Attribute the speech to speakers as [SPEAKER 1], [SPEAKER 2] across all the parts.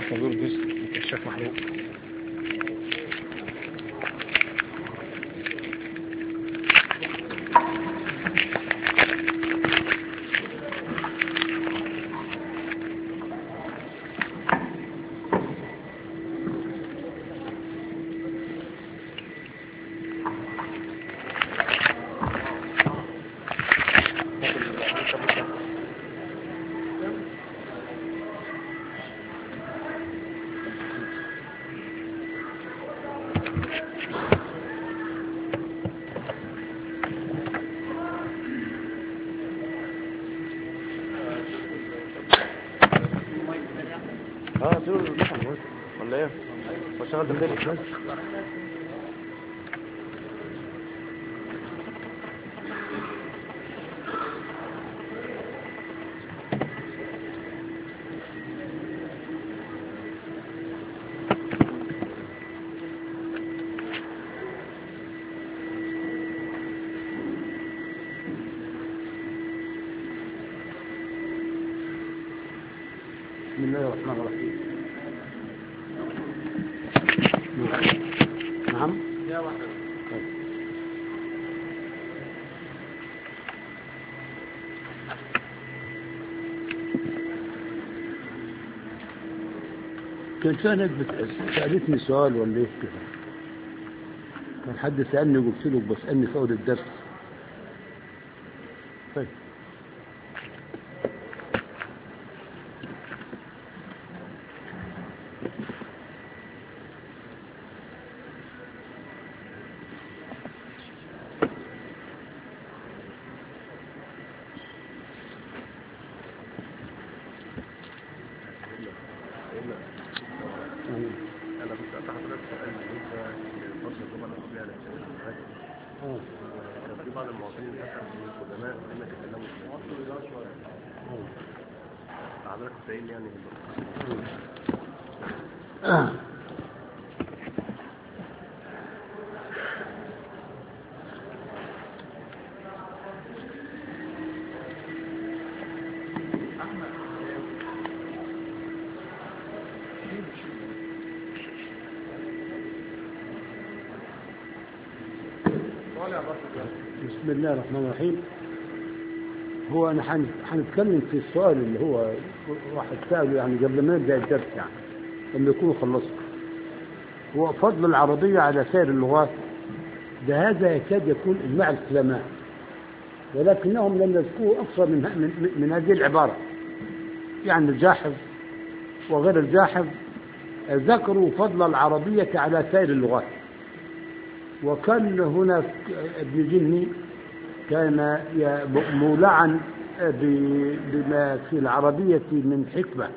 [SPEAKER 1] حضور جزء من الشيخ محمود اه سيبوا المكان ولا ايه؟ بشتغل داخلي
[SPEAKER 2] بسم الله الرحمن الرحيم نعم طيب. كان كانت بت- سألتني سؤال ولا ايه كده كان حد سألني قلت له بسألني في أول الدرس طيب
[SPEAKER 1] انا كنت سالت حضرتك سؤال بالنسبه لفصل الجمعه القبليه على الشيخ الفاتح
[SPEAKER 2] آه.
[SPEAKER 1] كان في بعض المواطنين اسال من القدماء لما تكلموا حضرتك كنت قايل يعني
[SPEAKER 2] بسم الله الرحمن الرحيم هو انا حن- حنتكلم في السؤال اللي هو واحد سأله يعني قبل ما يبدا الدرس يعني لما يكونوا خلصوا هو فضل العربية على سائر اللغات ده هذا يكاد يكون إجماع العلماء ولكنهم لم يذكروا أكثر من, من, من هذه العبارة يعني الجاحظ وغير الجاحظ ذكروا فضل العربية على سائر اللغات وكان هناك ابن جني كان ي- مولعا ب- بما في العربية من حكمة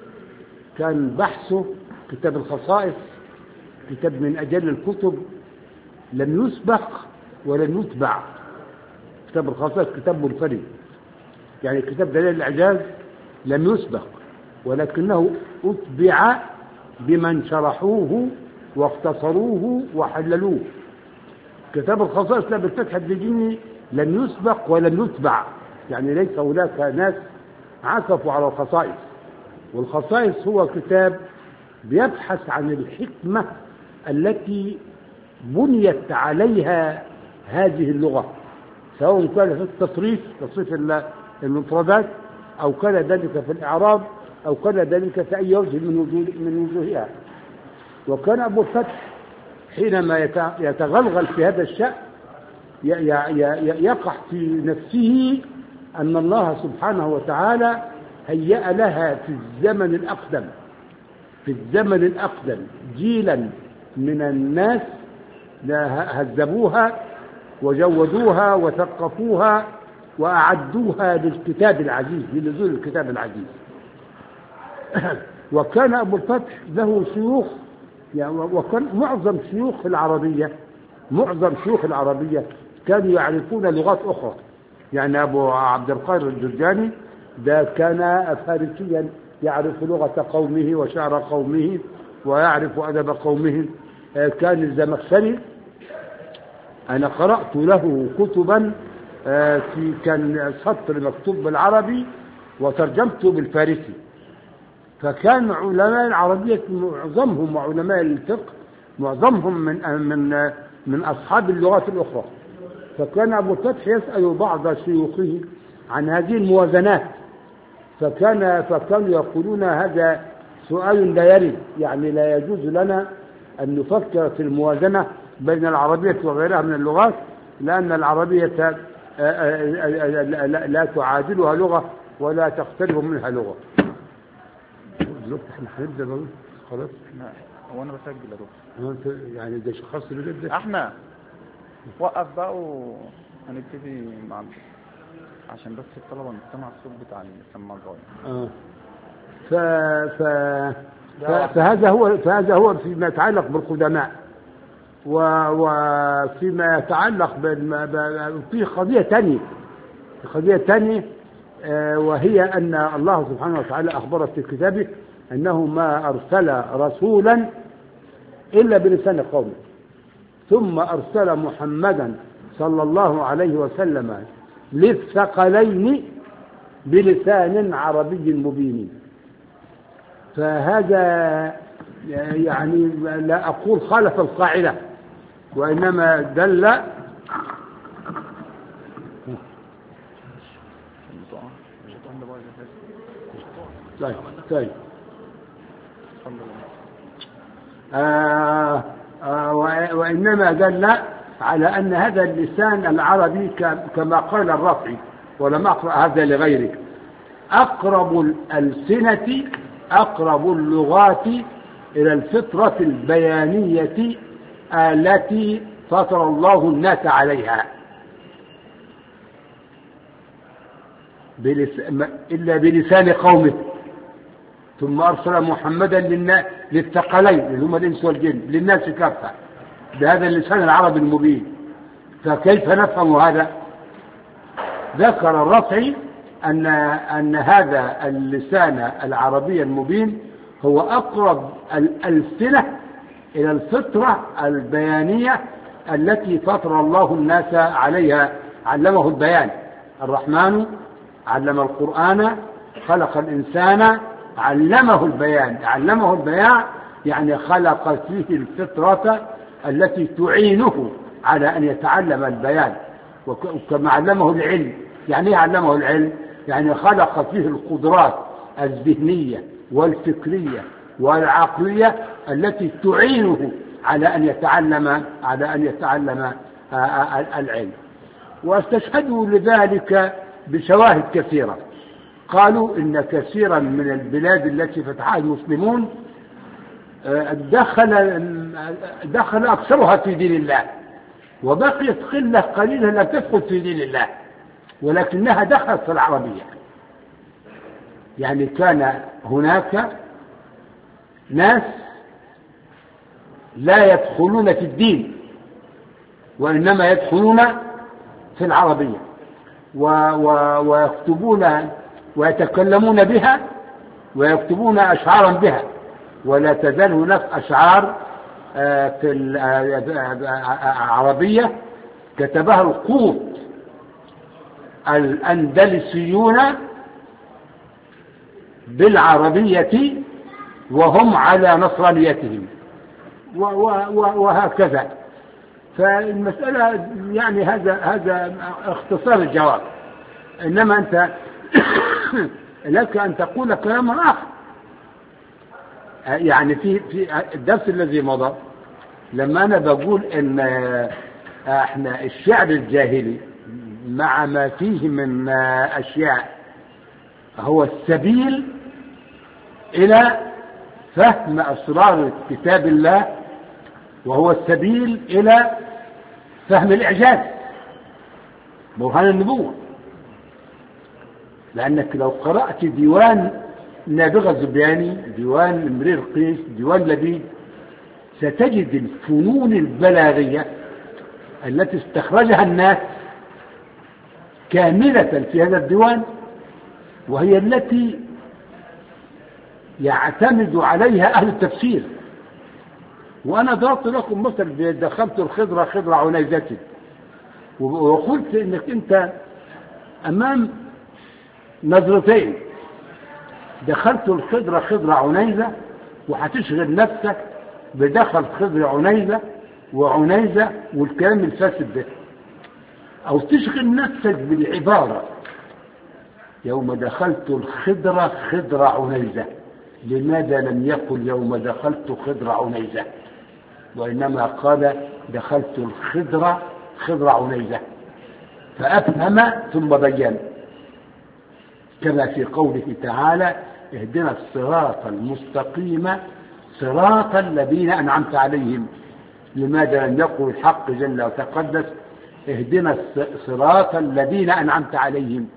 [SPEAKER 2] كان بحثه كتاب الخصائص كتاب من أجل الكتب لم يسبق ولم يتبع كتاب الخصائص كتاب منفرد يعني كتاب دليل الإعجاز لم يسبق ولكنه أتبع بمن شرحوه واختصروه وحللوه كتاب الخصائص لا بالفتح الدجيني لم يسبق ولم يتبع يعني ليس هناك ناس عكفوا على الخصائص والخصائص هو كتاب بيبحث عن الحكمة التي بنيت عليها هذه اللغة سواء كان في التصريف تصريف ال- المفردات أو كان ذلك في الإعراب أو كان ذلك في أي وجه من وجوه من وجوهها وكان أبو الفتح حينما يت- يتغلغل في هذا الشأن ي- ي- ي- يقع في نفسه أن الله سبحانه وتعالى هيأ لها في الزمن الأقدم في الزمن الأقدم جيلا من الناس لا- هذبوها وجودوها وثقفوها وأعدوها للكتاب العزيز لنزول الكتاب العزيز وكان أبو الفتح له شيوخ يعني وكان معظم شيوخ العربية معظم شيوخ العربية كانوا يعرفون لغات أخرى يعني أبو عبد القادر الجرجاني ده كان فارسيا يعرف لغة قومه وشعر قومه ويعرف أدب قومه آه، كان الزمخشري أنا قرأت له كتبا آه، في كان سطر مكتوب بالعربي وترجمته بالفارسي فكان علماء العربية معظمهم وعلماء الفقه معظمهم من من من أصحاب اللغات الأخرى فكان أبو الفتح يسأل بعض شيوخه عن هذه الموازنات فكان فكانوا يقولون هذا سؤال لا يرد يعني لا يجوز لنا أن نفكر في الموازنة بين العربية وغيرها من اللغات لأن العربية آه، آه، آه، لا- لا تعادلها لغة ولا تقترب منها لغة دلوقتي احنا هنبدأ بقى خلاص
[SPEAKER 1] لا هو انا بسجل يا دكتور
[SPEAKER 2] هو انت يعني ده شخص اللي بيبدأ
[SPEAKER 1] احنا وقف بقى وهنبتدي مع عشان بس الطلبه نستمع الصوت بتاع السماعه الصغير
[SPEAKER 2] آه. ف... ف... ف... فهذا هو فهذا هو فيما يتعلق بالقدماء و... وفيما يتعلق بال... ب... في قضية ثانية قضية ثانية آه، وهي أن الله سبحانه وتعالى أخبر في كتابه أنه ما أرسل رسولا إلا بلسان قومه ثم أرسل محمدا صلى الله عليه وسلم للثقلين بلسان عربي مبين فهذا يعني لا أقول خالف القاعدة وإنما دل طيب طيب آه آه وإ- وإنما دل على أن هذا اللسان العربي ك- كما قال الرافعي ولم أقرأ هذا لغيرك أقرب الألسنة أقرب اللغات إلى الفطرة البيانية التي فطر الله الناس عليها بلس... ما- إلا بلسان قومه ثم أرسل محمدا للنا... للثقلين اللي هم الإنس والجن للناس كافة بهذا اللسان العربي المبين فكيف نفهم هذا؟ ذكر الرفعي أن أن هذا اللسان العربي المبين هو أقرب الألسنة إلى الفطرة البيانية التي فطر الله الناس عليها علمه البيان الرحمن علم القرآن خلق الإنسان علمه البيان علمه البيان يعني خلق فيه الفطرة التي تعينه على أن يتعلم البيان وك- وكما علمه العلم يعني ايه علمه العلم يعني خلق فيه القدرات الذهنية والفكرية والعقلية التي تعينه على أن يتعلم على أن يتعلم آه، آه، العلم واستشهدوا لذلك بشواهد كثيرة قالوا إن كثيرا من البلاد التي فتحها المسلمون آه، دخل دخل أكثرها في دين الله وبقيت قلة قليلة لا تدخل في دين الله ولكنها دخلت في العربية يعني كان هناك ناس لا يدخلون في الدين وإنما يدخلون في العربية و و ويكتبون ويتكلمون بها ويكتبون أشعارا بها ولا تزال هناك أشعار آه، في العربية كتبها القوط الأندلسيون بالعربية وهم على نصرانيتهم و- و- و- وهكذا فالمسألة يعني هذا هذا اختصار الجواب إنما أنت لك أن تقول كلاما آخر يعني في في الدرس الذي مضى لما أنا بقول إن احنا الشعر الجاهلي مع ما فيه من أشياء هو السبيل إلى فهم أسرار كتاب الله وهو السبيل إلى فهم الإعجاز برهان النبوة لأنك لو قرأت ديوان نابغة الزبياني ديوان امرير قيس ديوان لبيد ستجد الفنون البلاغية التي استخرجها الناس كاملة في هذا الديوان وهي التي يعتمد عليها أهل التفسير وأنا ضربت لكم مثل دخلت الخضرة خضرة عنيزتي وقلت إنك أنت أمام نظرتين دخلت الخضرة خضرة عنيزة وهتشغل نفسك بدخل خضر عنيزة وعنيزة والكلام الفاسد ده أو تشغل نفسك بالعبارة يوم دخلت الخضرة خضرة عنيزة لماذا لم يقل يوم دخلت خضرة عنيزة وإنما قال دخلت الخضرة خضرة عنيزة فأفهم ثم بين كما في قوله تعالى اهدنا الصراط المستقيم صراط الذين أنعمت عليهم لماذا لم يقل الحق جل وتقدس اهدنا الصراط الذين أنعمت عليهم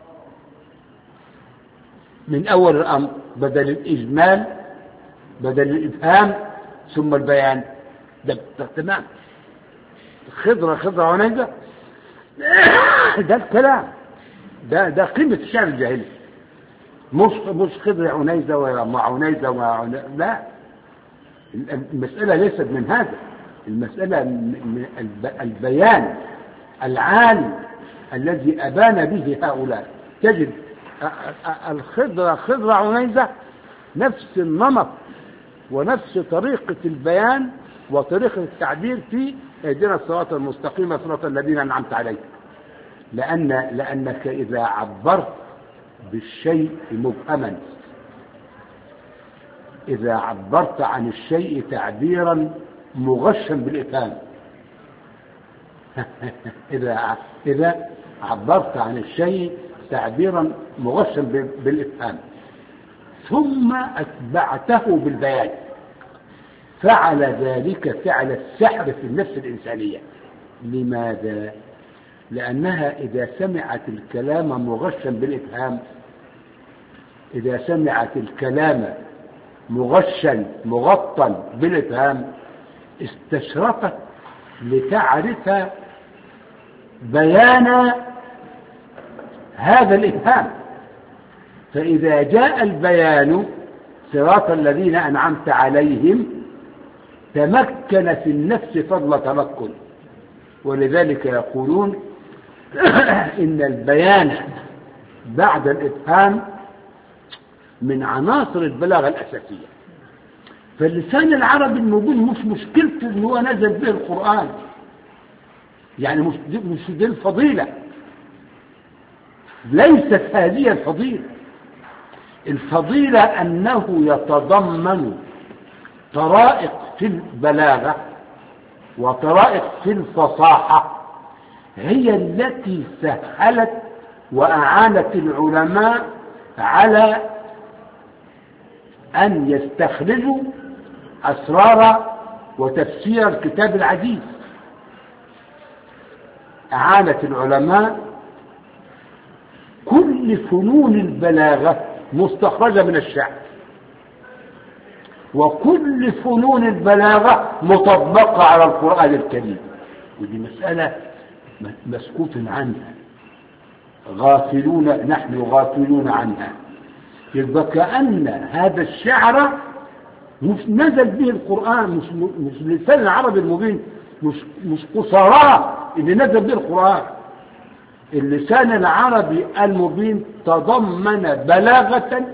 [SPEAKER 2] من أول الأمر بدل الإجمال بدل الإفهام ثم البيان ده ده تمام خضرة خضرة عنيزة ده الكلام ده ده قيمة الشعر الجاهلي مش مش خضر عنيزة ومع عنيزة ومع عنيزة لا المسألة ليست من هذا المسألة من البيان العالي الذي أبان به هؤلاء تجد الخضرة خضرة عنيزة نفس النمط ونفس طريقة البيان وطريقة التعبير في اهدنا الصراط المستقيم صراط الذين أنعمت عليهم لأن لأنك إذا عبرت بالشيء مبهما إذا عبرت عن الشيء تعبيرا مغشا بالإفهام إذا إذا عبرت عن الشيء تعبيرا مغشا بالإفهام ثم أتبعته بالبيان فعل ذلك فعل السحر في النفس الإنسانية لماذا؟ لأنها إذا سمعت الكلام مغشا بالإفهام إذا سمعت الكلام مغشا مغطى بالإفهام استشرفت لتعرف بيان هذا الإفهام فإذا جاء البيان صراط الذين أنعمت عليهم تمكن في النفس فضل تمكن ولذلك يقولون إن البيان بعد الإفهام من عناصر البلاغة الأساسية فاللسان العربي الموجود مش مشكلته ان هو نزل به القرآن يعني مش دي, مش دي الفضيلة ليست هذه الفضيلة الفضيلة أنه يتضمن طرائق في البلاغة وطرائق في الفصاحة هي التي سهلت وأعانت العلماء على أن يستخرجوا أسرار وتفسير الكتاب العزيز أعانت العلماء كل فنون البلاغة مستخرجة من الشعر وكل فنون البلاغة مطبقة على القرآن الكريم ودي مسألة مسكوت عنها غافلون نحن غافلون عنها يبقى كأن هذا الشعر مش نزل به القرآن مش مش لسان العربي المبين مش مش قصاراه اللي نزل به القرآن اللسان العربي المبين تضمن بلاغة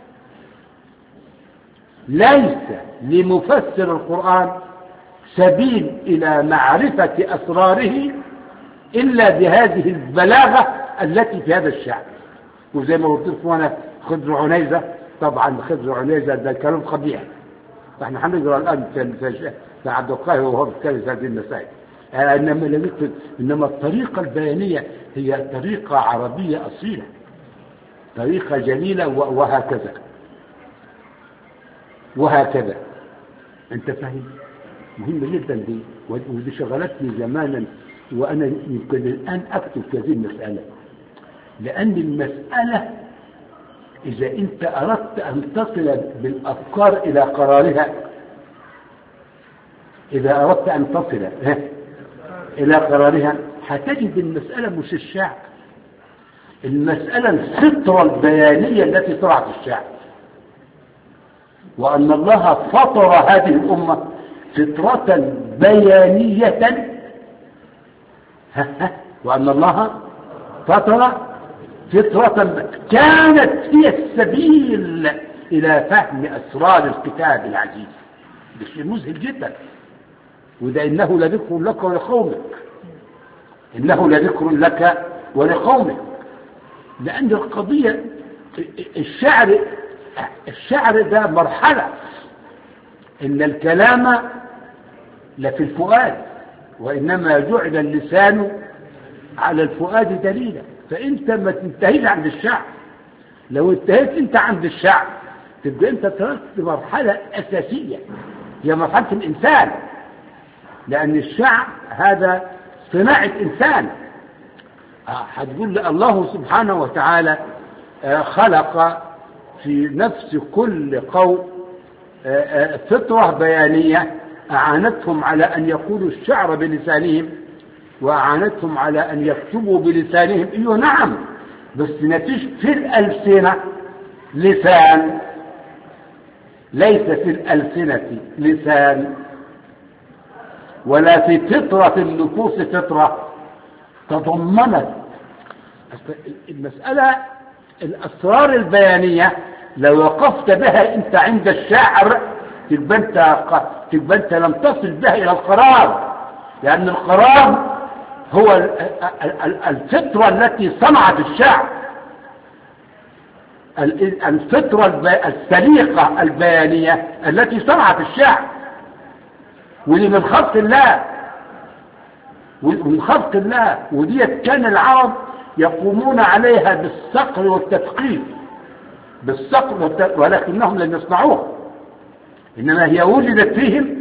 [SPEAKER 2] ليس لمفسر القرآن سبيل إلى معرفة أسراره إلا بهذه البلاغة التي في هذا الشعر وزي ما قلت لكم أنا خضر عنيزة طبعا خضر عنيزة ده كلام قبيح فاحنا هنقرا الآن في في عبد القاهر وهو بيتكلم في هذه المسائل انما لم يكتب انما الطريقه البيانيه هي طريقه عربيه اصيله طريقه جليله وهكذا وهكذا انت فاهم مهمه جدا دي ودي شغلتني زمانا وانا يمكن الان اكتب في هذه المساله لان المساله اذا انت اردت ان تصل بالافكار الى قرارها اذا اردت ان تصل إلى قرارها هتجد المسألة مش الشعب المسألة الفطرة البيانية التي طلعت الشعب وأن الله فطر هذه الأمة فطرة بيانية وأن الله فطر
[SPEAKER 3] فطرة كانت هي السبيل إلى فهم أسرار الكتاب العزيز ده شيء مذهل جدا وده إنه لذكر لك ولقومك إنه لذكر لك ولقومك لأن القضية الشعر الشعر ده مرحلة إن الكلام لفي الفؤاد وإنما جعل اللسان على الفؤاد دليلا فأنت ما تنتهيش عند الشعر لو انتهيت أنت عند الشعر تبقى أنت تركت مرحلة أساسية هي مرحلة الإنسان لأن الشعر هذا صناعة إنسان هتقول لي الله سبحانه وتعالى خلق في نفس كل قوم فطرة بيانية أعانتهم على أن يقولوا الشعر بلسانهم وأعانتهم على أن يكتبوا بلسانهم أيوه نعم بس نتيجة في الألسنة لسان ليس في الألسنة لسان ولا في فطرة النفوس فطرة تضمنت المسألة الأسرار البيانية لو وقفت بها أنت عند الشاعر تبقى أنت تبقى أنت لم تصل بها إلى القرار لأن القرار هو الفطرة التي صنعت الشعر الفطرة السليقة البيانية التي صنعت الشعر ودي من خلق الله من خلق الله وديت كان العرب يقومون عليها بالصقر والتثقيف بالصقر والتثقيف ولكنهم لم يصنعوها إنما هي وجدت فيهم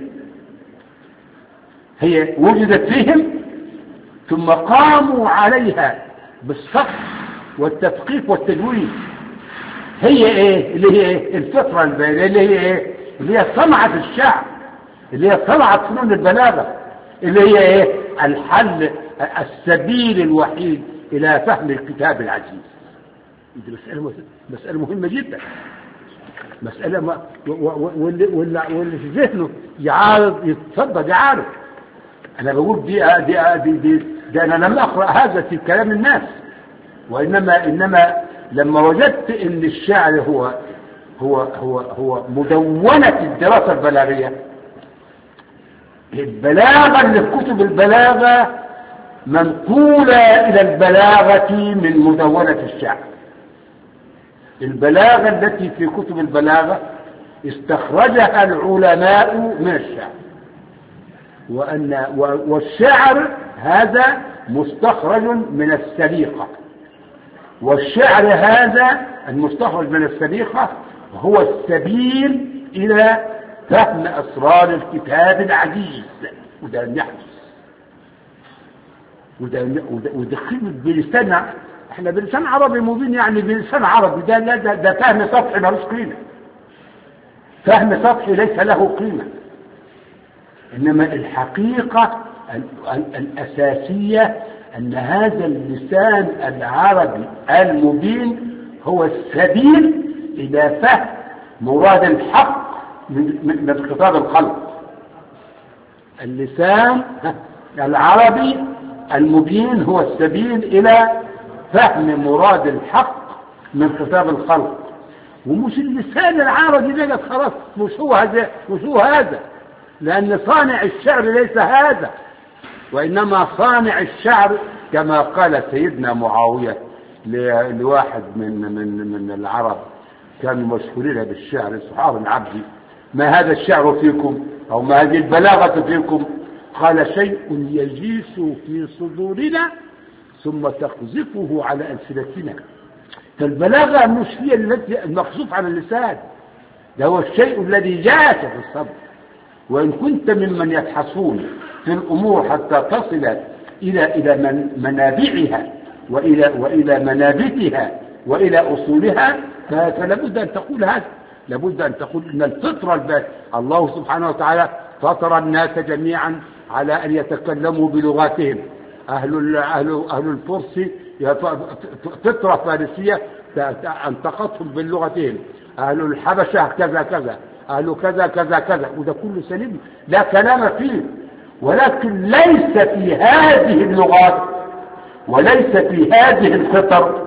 [SPEAKER 3] هي وجدت فيهم ثم قاموا عليها بالصقر والتثقيف والتجويد هي ايه اللي هي ايه الفطرة البيانية اللي هي ايه اللي هي صنعة الشعر اللي هي صنعة فنون البلاغة اللي هي ايه الحل السبيل الوحيد الى فهم الكتاب العزيز دي مسألة مسألة مهمة جدا مسألة ما واللي, واللي, واللي في ذهنه يعارض يتصدق يعارض أنا بقول دي دي دي, دي, دي أنا لم أقرأ هذا في كلام الناس وإنما إنما لما وجدت إن الشعر هو هو هو هو مدونة الدراسة البلاغية البلاغة اللي في كتب البلاغة منقولة إلى البلاغة من مدونة الشعر البلاغة التي في كتب البلاغة استخرجها العلماء من الشعر وأن والشعر هذا مستخرج من السليقة والشعر هذا المستخرج من السليقة هو السبيل إلى فهم أسرار الكتاب العزيز وده لم يحدث وده وده خدمة بلسان احنا بلسان عربي مبين يعني بلسان عربي ده لا ده, ده فهم سطحي ملوش قيمة فهم سطحي ليس له قيمة إنما الحقيقة الأساسية أن هذا اللسان العربي المبين هو السبيل إلى فهم مراد الحق من خطاب الخلق اللسان العربي المبين هو السبيل إلى فهم مراد الحق من خطاب الخلق ومش اللسان العربي ده خلاص مش هو هذا مش هو هذا لأن صانع الشعر ليس هذا وإنما صانع الشعر كما قال سيدنا معاوية لواحد من من من العرب كانوا مشهورين بالشعر صحاب العبد ما هذا الشعر فيكم أو ما هذه البلاغة فيكم قال شيء يجيس في صدورنا ثم تقذفه على ألسنتنا فالبلاغة مش هي التي المقذوف على اللسان ده هو الشيء الذي جاءك في الصدر وإن كنت ممن يبحثون في الأمور حتى تصل إلى إلى من منابعها وإلى وإلى منابتها وإلى أصولها فلابد أن تقول هذا لابد أن تقول إن الفطرة البات الله سبحانه وتعالى فطر الناس جميعا على أن يتكلموا بلغاتهم أهل أهل أهل الفرس فطرة فارسية انتقتهم بلغتهم أهل الحبشة كذا كذا أهل كذا كذا كذا وده كله سليم لا كلام فيه ولكن ليس في هذه اللغات وليس في هذه الفطر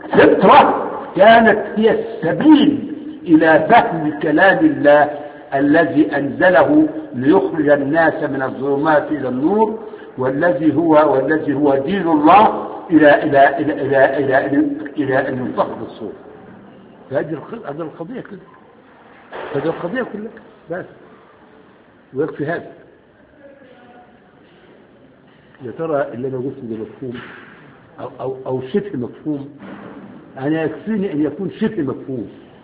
[SPEAKER 3] فطرة كانت هي السبيل إلى فهم كلام الله الذي أنزله ليخرج الناس من الظلمات إلى النور والذي هو والذي هو دين الله إلى إلى إلى إلى إلى إلى, إلى أن ينفخ بالصور فهذه الق- هذه القضية كده هذه القضية كلها بس ويكفي هذا يا ترى اللي انا قلته ده مفهوم او او او شبه مفهوم انا يكفيني ان يكون شبه مفهوم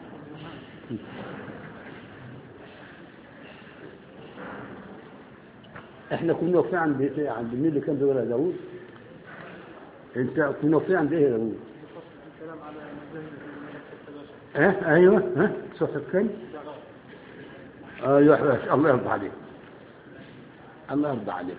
[SPEAKER 3] احنا كنا واقفين عند عند مين اللي كان بيقولها داوود انت كنا واقفين عند ايه يا داوود اه ايوه ها صفحه كام ايوه يا الله يرضى عليك الله يرضى عليك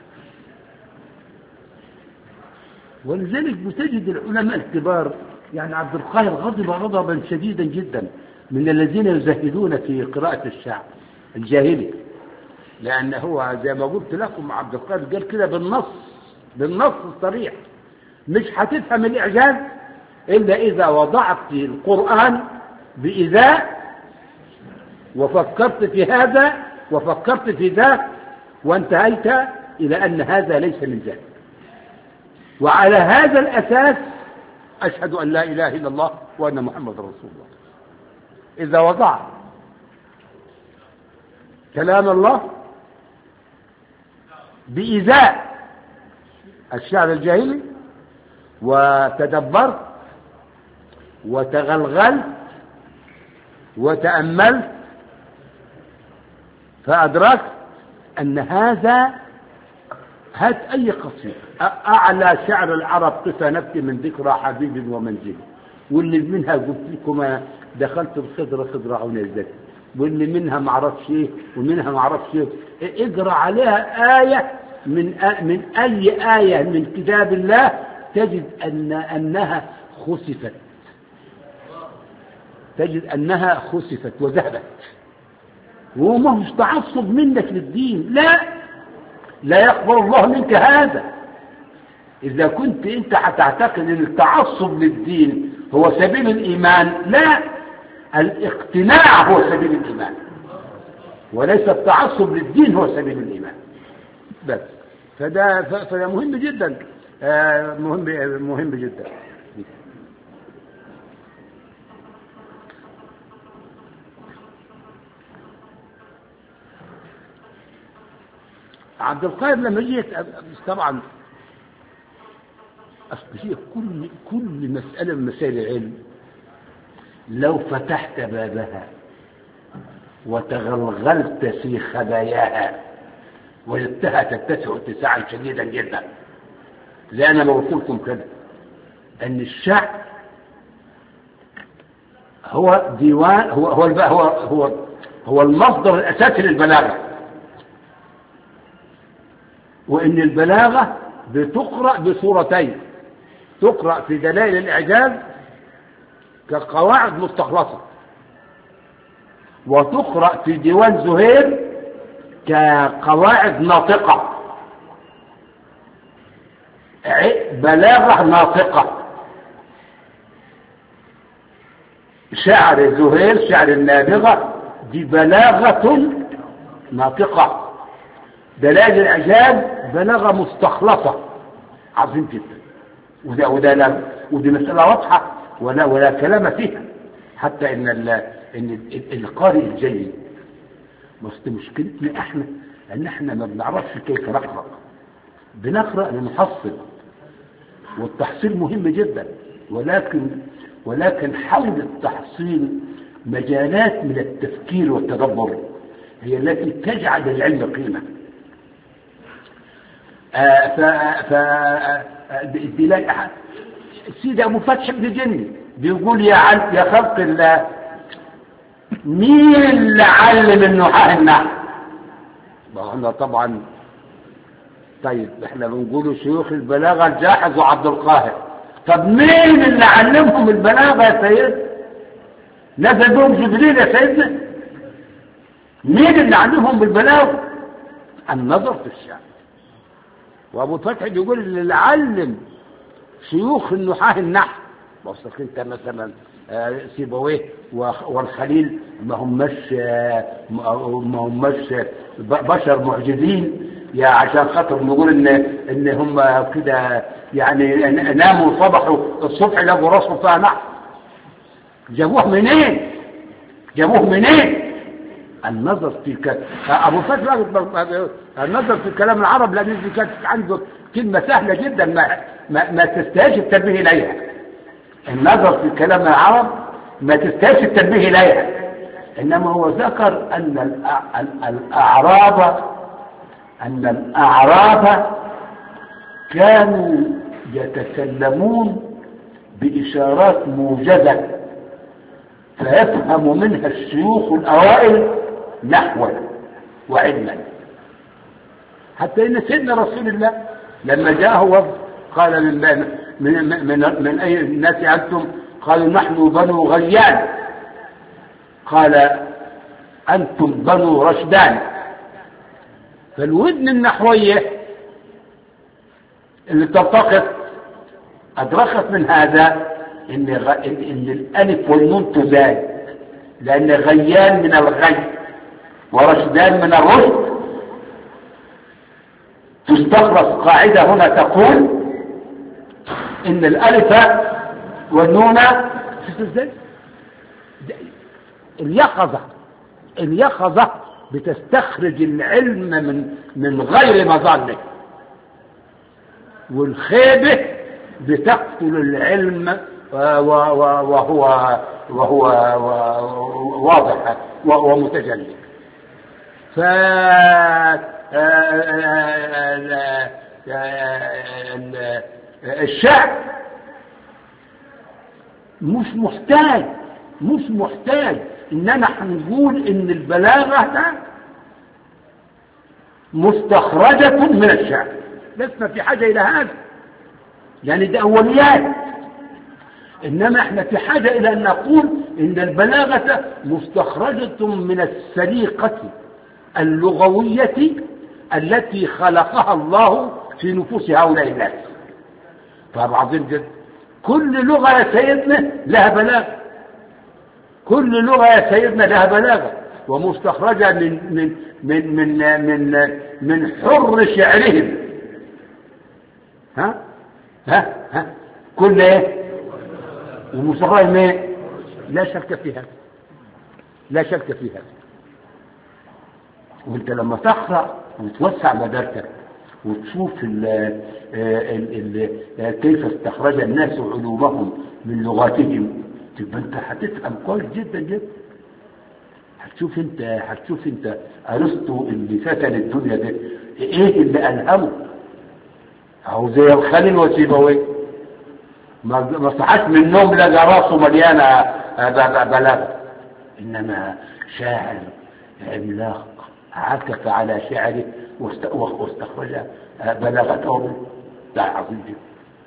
[SPEAKER 3] ولذلك بتجد العلماء الكبار يعني عبد القاهر غضب غضبا شديدا جدا من الذين يزهدون في قراءة الشعر الجاهلي لأن هو زي ما قلت لكم عبد القاهر قال كده بالنص بالنص الصريح مش هتفهم الإعجاز إلا إذا وضعت القرآن بإذاء وفكرت في هذا وفكرت في ذاك وانتهيت إلى أن هذا ليس من ذلك وعلى هذا الأساس أشهد أن لا إله إلا الله وأن محمد رسول الله إذا وضع كلام الله بإزاء الشعر الجاهلي وتدبرت وتغلغلت وتأملت فأدركت أن هذا هات أي قصيدة أعلى شعر العرب قفا نبكي من ذكرى حبيب ومنزل واللي منها قلت لكم أنا دخلت بخضرة خضرة عون الذكي واللي منها معرفش ايه ومنها معرفش ايه اقرا عليها آية من آ... من أي آية من كتاب الله تجد أن أنها خسفت تجد أنها خسفت وذهبت وهو مش تعصب منك للدين لا لا يقبل الله منك هذا إذا كنت أنت هتعتقد أن التعصب للدين هو سبيل الإيمان لا الاقتناع هو سبيل الإيمان وليس التعصب للدين هو سبيل الإيمان بس فده فده مهم جدا آه مهم مهم جدا عبد القادر لما جيت طبعا اصل هي كل كل مساله من مسائل العلم لو فتحت بابها وتغلغلت في خباياها وجدتها تتسع اتساعا شديدا جدا زي انا ما قلت لكم كده ان الشعر هو ديوان هو هو هو هو, هو المصدر الاساسي للبلاغه وان البلاغه بتقرا بصورتين تقرا في دلائل الاعجاز كقواعد مستخلصه وتقرا في ديوان زهير كقواعد ناطقه بلاغه ناطقه شعر زهير شعر النابغه دي بلاغه ناطقه دلائل الاعجاز بلاغه مستخلصه عظيم جدا وده وده لا ودي مساله واضحه ولا ولا كلام فيها حتى ان ال ان القارئ الجيد بس مشكلتنا احنا ان احنا ما بنعرفش كيف نقرا بنقرا لنحصل والتحصيل مهم جدا ولكن ولكن حول التحصيل مجالات من التفكير والتدبر هي التي تجعل العلم قيمه آه ف ف آه سيدي ابو فتح بن جني بيقول يا عل... يا خلق الله مين اللي علم النحاة النحو احنا طبعا طيب احنا بنقول شيوخ البلاغه الجاحظ وعبد القاهر طب مين اللي علمهم البلاغه يا سيدنا نزل بهم جبريل يا سيدنا مين اللي علمهم بالبلاغه النظر في الشعر وابو فتح بيقول اللي علم شيوخ النحاة النحو وصلك انت مثلا آه، سيبويه وخ- والخليل ما هماش آه، ما ما هماش ب- بشر معجزين يا عشان خاطر نقول ان ان هم كده يعني ن- ناموا صبحوا الصبح لقوا راسهم فيها نحر جابوه منين؟ جابوه منين؟ النظر في ك... ابو فتح النظر في كلام العرب لان دي كانت عنده كلمه سهله جدا ما ما, ما تستاهلش التنبيه اليها النظر في كلام العرب ما تستاهلش التنبيه اليها انما هو ذكر ان الأ- ال- الاعراب ان الاعراب كانوا يتكلمون باشارات موجزه فيفهم منها الشيوخ الأوائل نحوا وعلما حتى إن سيدنا رسول الله لما جاءه وفد قال من من من, من, من أي الناس أنتم قالوا نحن بنو غيان قال أنتم بنو رشدان فالودن النحوية اللي تلتقط أدركت من هذا إن, غ... إن إن الألف والنون تزاد لأن غيان من الغي ورشدان من الرشد تستخرج قاعدة هنا تقول إن الألف والنون شفت ازاي؟ ده- اليقظة اليقظة بتستخرج العلم من من غير مظنه والخيبة بتقتل العلم آه، و- و- وهو وهو و- واضح و- ومتجلي ف آه، آه، آه، الشعب مش محتاج مش محتاج اننا هنقول ان البلاغه ده مستخرجه من الشعب لسنا في حاجه الى هذا يعني ده اوليات انما احنا في حاجه الى ان نقول ان البلاغه مستخرجه من السليقه اللغويه التي خلقها الله في نفوس هؤلاء الناس طب عظيم جدا كل لغه يا سيدنا لها بلاغه كل لغه يا سيدنا لها بلاغه ومستخرجه من من من من من, من حر شعرهم ها ها ها كل ايه ومستخرج من ايه لا شك في هذا لا شك في هذا وانت لما تقرا وتوسع مداركك وتشوف ال ال ال كيف استخرج الناس علومهم من لغاتهم تبقى انت هتفهم كويس جدا جدا هتشوف انت هتشوف انت ارسطو اللي فتن الدنيا ده ايه اللي الهمه او زي الخليل وسيبويه ما ما صحاش من النوم لقى راسه مليانه آه، ب- ب- بلاغه انما شاعر عملاق عكف على شعره واست- واستخرج آه، بلاغته منه. ده عظيم جدا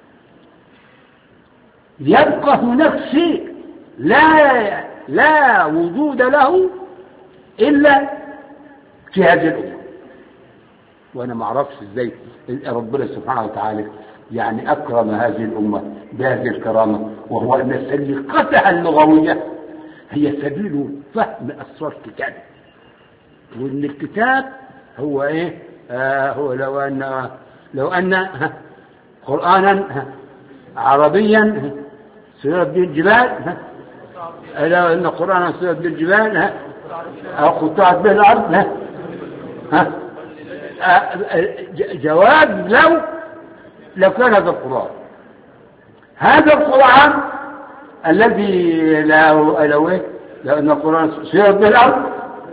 [SPEAKER 3] يبقى هناك شيء لا لا وجود له الا في هذه الامه وانا ما اعرفش ازاي ربنا سبحانه وتعالى يعني اكرم هذه الامه بهذه الكرامه وهو ان سلقتها اللغويه هي سبيل فهم اسرار كتابه وان الكتاب هو ايه آه هو لو ان لو ان ها، قرانا ها، عربيا سيرت به الجبال ها، لو ان قرانا سيرت به الجبال ها، او قطعت به الارض ها ها آه، ج- جواب لو لو كان هذا القرآن هذا القرآن الذي لو لو إيه؟ لو أن القرآن سيرت به الأرض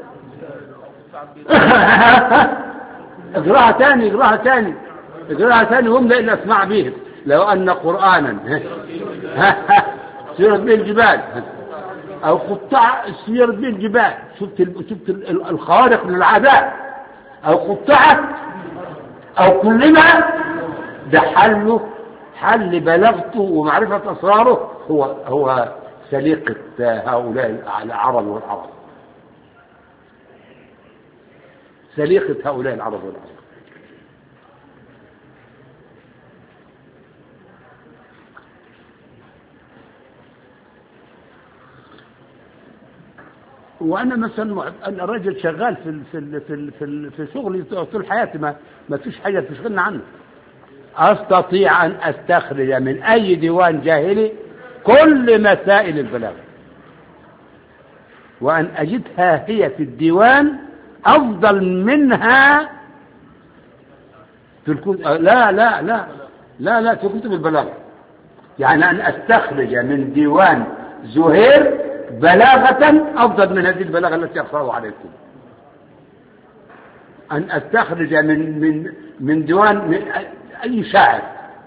[SPEAKER 3] اقراها تاني اقراها تاني اقراها تاني واملأ الأسماع بهم لو أن قرآنا سيرت به الجبال أو قطع سيرت به الجبال شفت ال- شفت ال- الخوارق للعادات أو قطعت أو كلما ده حله حل بلاغته ومعرفة أسراره هو هو سليقة هؤلاء العرب والعرب سليقة هؤلاء العرب والعرب وانا مثلا انا راجل شغال في ال في ال في ال في, ال في شغلي طول حياتي ما ما فيش حاجه تشغلني عنه استطيع ان استخرج من اي ديوان جاهلي كل مسائل البلاغه وان اجدها هي في الديوان افضل منها في الكتب لا لا لا لا لا في كتب البلاغه يعني ان استخرج من ديوان زهير بلاغة أفضل من هذه البلاغة التي أقرأها عليكم أن أستخرج من من من ديوان من أي شاعر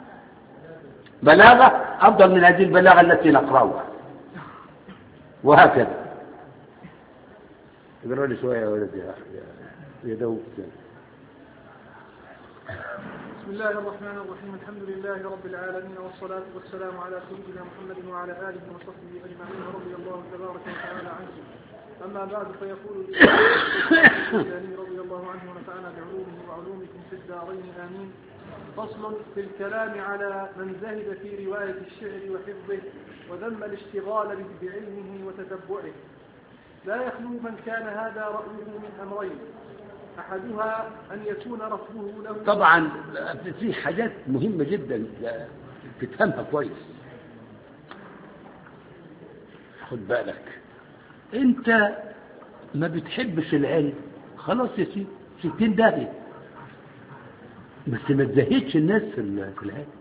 [SPEAKER 3] بلاغة أفضل من هذه البلاغة التي نقرأها وهكذا اقرأ لي شوية يا ولدي يا يا دوب
[SPEAKER 4] بسم الله الرحمن الرحيم الحمد لله رب العالمين والصلاة والسلام على سيدنا محمد وعلى آله وصحبه أجمعين رضي الله تبارك وتعالى عنهم أما بعد فيقول الثاني رضي الله عنه ونفعنا بعلومه وعلومكم في الدارين آمين فصل في الكلام على من زهد في رواية الشعر وحفظه وذم الاشتغال بعلمه وتتبعه لا يخلو من كان هذا رأيه من أمرين أحدها أن يكون رفضه له
[SPEAKER 3] طبعا في حاجات مهمة جدا تفهمها كويس خد بالك انت ما بتحبش العلم خلاص يا سيدي ستين داهية بس ما تزهدش الناس في ال- في العلم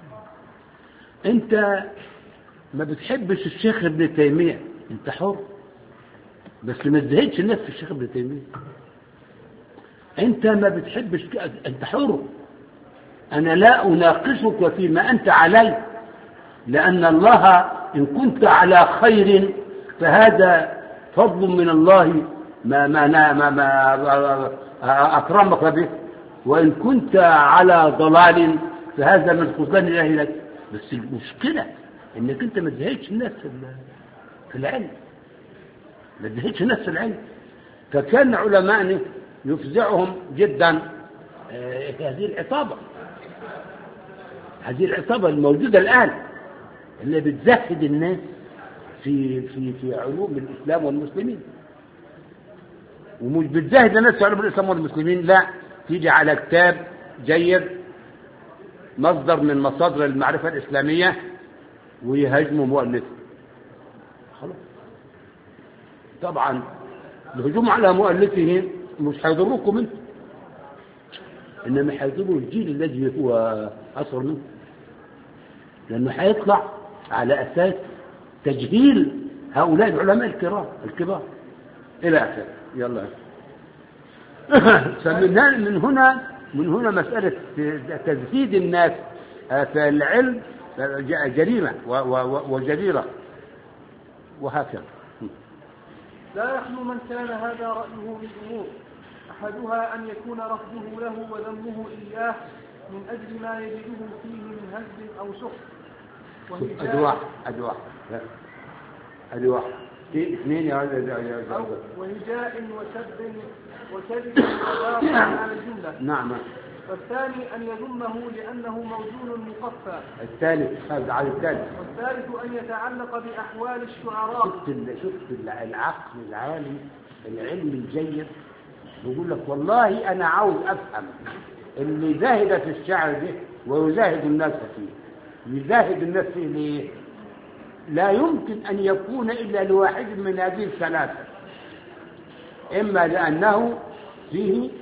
[SPEAKER 3] انت ما بتحبش الشيخ ابن تيمية انت حر بس ما تزهدش الناس في الشيخ ابن تيمية انت ما بتحبش ك- انت حر انا لا اناقشك فيما انت عليه لان الله ان كنت على خير فهذا فضل من الله ما ما ما, ما, ما اكرمك به وان كنت على ضلال فهذا من خذلان الله لك بس المشكله انك انت ما تزهقش الناس في ال- في العلم ما تزهقش الناس في العلم فكان علماءنا يفزعهم جدا آه، هذه العصابة هذه العصابة الموجودة الآن اللي بتزهد الناس في في في علوم الإسلام والمسلمين ومش بتزهد الناس في علوم الإسلام والمسلمين لا تيجي على كتاب جيد مصدر من مصادر المعرفة الإسلامية ويهاجموا مؤلفه خلاص طبعا الهجوم على مؤلفه مش هيضركم انتم انما هيضروا الجيل الذي هو اصغر منه لانه هيطلع على اساس تجهيل هؤلاء العلماء الكرام الكبار الى اخره يلا فمن هنا- من هنا من هنا مسألة تزهيد الناس في العلم جريمة و- و- وجريرة وهكذا
[SPEAKER 4] لا يخلو من كان هذا رأيه من أمور أحدها أن يكون رفضه له وذمه إياه من أجل ما يجده فيه من هزل أو سخط
[SPEAKER 3] ادي واحد ادي واحد ادي واحد في اثنين يا ولد يا- يا-
[SPEAKER 4] أو
[SPEAKER 3] يا-
[SPEAKER 4] وهجاء وسب وكذب وباطل على الجملة
[SPEAKER 3] نعم
[SPEAKER 4] والثاني أن يذمه لأنه موزون مقفى
[SPEAKER 3] الثالث هذا على الثالث
[SPEAKER 4] والثالث أن يتعلق بأحوال الشعراء
[SPEAKER 3] شفت ال- شفت ال- العقل العالي العلم الجيد بيقول لك والله انا عاوز افهم اللي زاهد في الشعر ده ويزاهد الناس فيه يزاهد الناس فيه ليه؟ لا يمكن ان يكون الا لواحد من هذه الثلاثه اما لانه فيه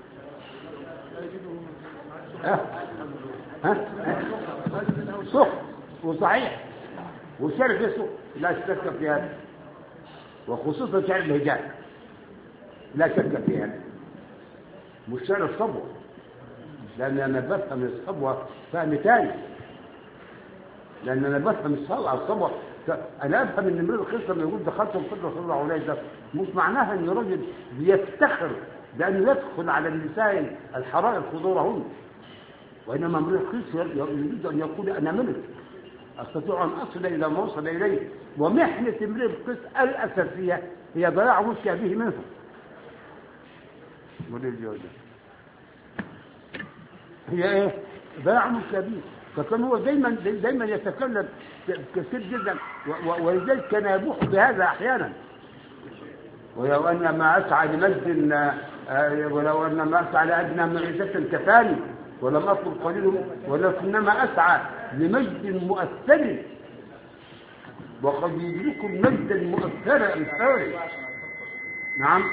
[SPEAKER 3] ها ها سخط وصحيح والشرع فيه سخط لا شك في هذا وخصوصا شرع الهجاء لا شك في هذا مش شرع الصبوة لأن أنا بفهم الصبوة فهم تاني لأن أنا بفهم الصبوة الصبوة أنا أفهم إن امرئ القصة لما يقول دخلت القدرة صلى الله عليه وسلم مش معناها إن الراجل بيفتخر بأن يدخل على النساء الحرائر خضورهن وإنما امرئ القصة يريد أن يقول أنا ملك أستطيع أن أصل إلى ما وصل إليه ومحنة امرئ القس الأساسية هي ضياع مشي به منه مدير جوزة هي إيه؟ ضياع مشي به فكان هو دايما دايما يتكلم كثير جدا و- و- ولذلك كان يبوح بهذا أحيانا ولو أن ما أسعى لمجد آه، ولو أن ما أسعى لأدنى معيشة كفاني ولم أطلب قليل ولكنما أسعى لمجد مؤثر وقد يدرك المجد المؤثر أمثالي نعم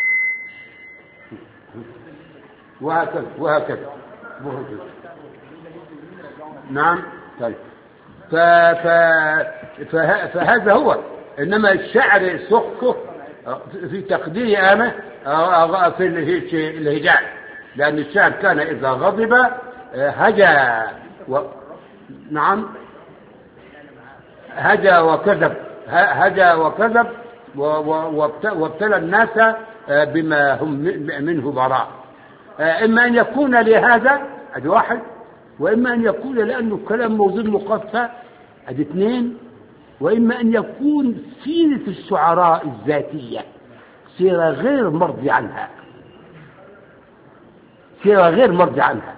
[SPEAKER 3] وهكذا وهكذا وهكذا نعم طيب ف... ف... فه... فهذا هو انما الشعر سخه في تقديري انا في الهج- الهجاء لان الشعر كان اذا غضب هجا و... نعم هجا وكذب ه- هجا وكذب و- و- وابت- وابتلى الناس بما هم م- منه براء اما ان يكون لهذا ادي واحد واما ان يكون لانه كلام موزون مقفى ادي اثنين واما ان يكون سيره الشعراء الذاتيه سيره غير مرضي عنها سيره غير مرضي عنها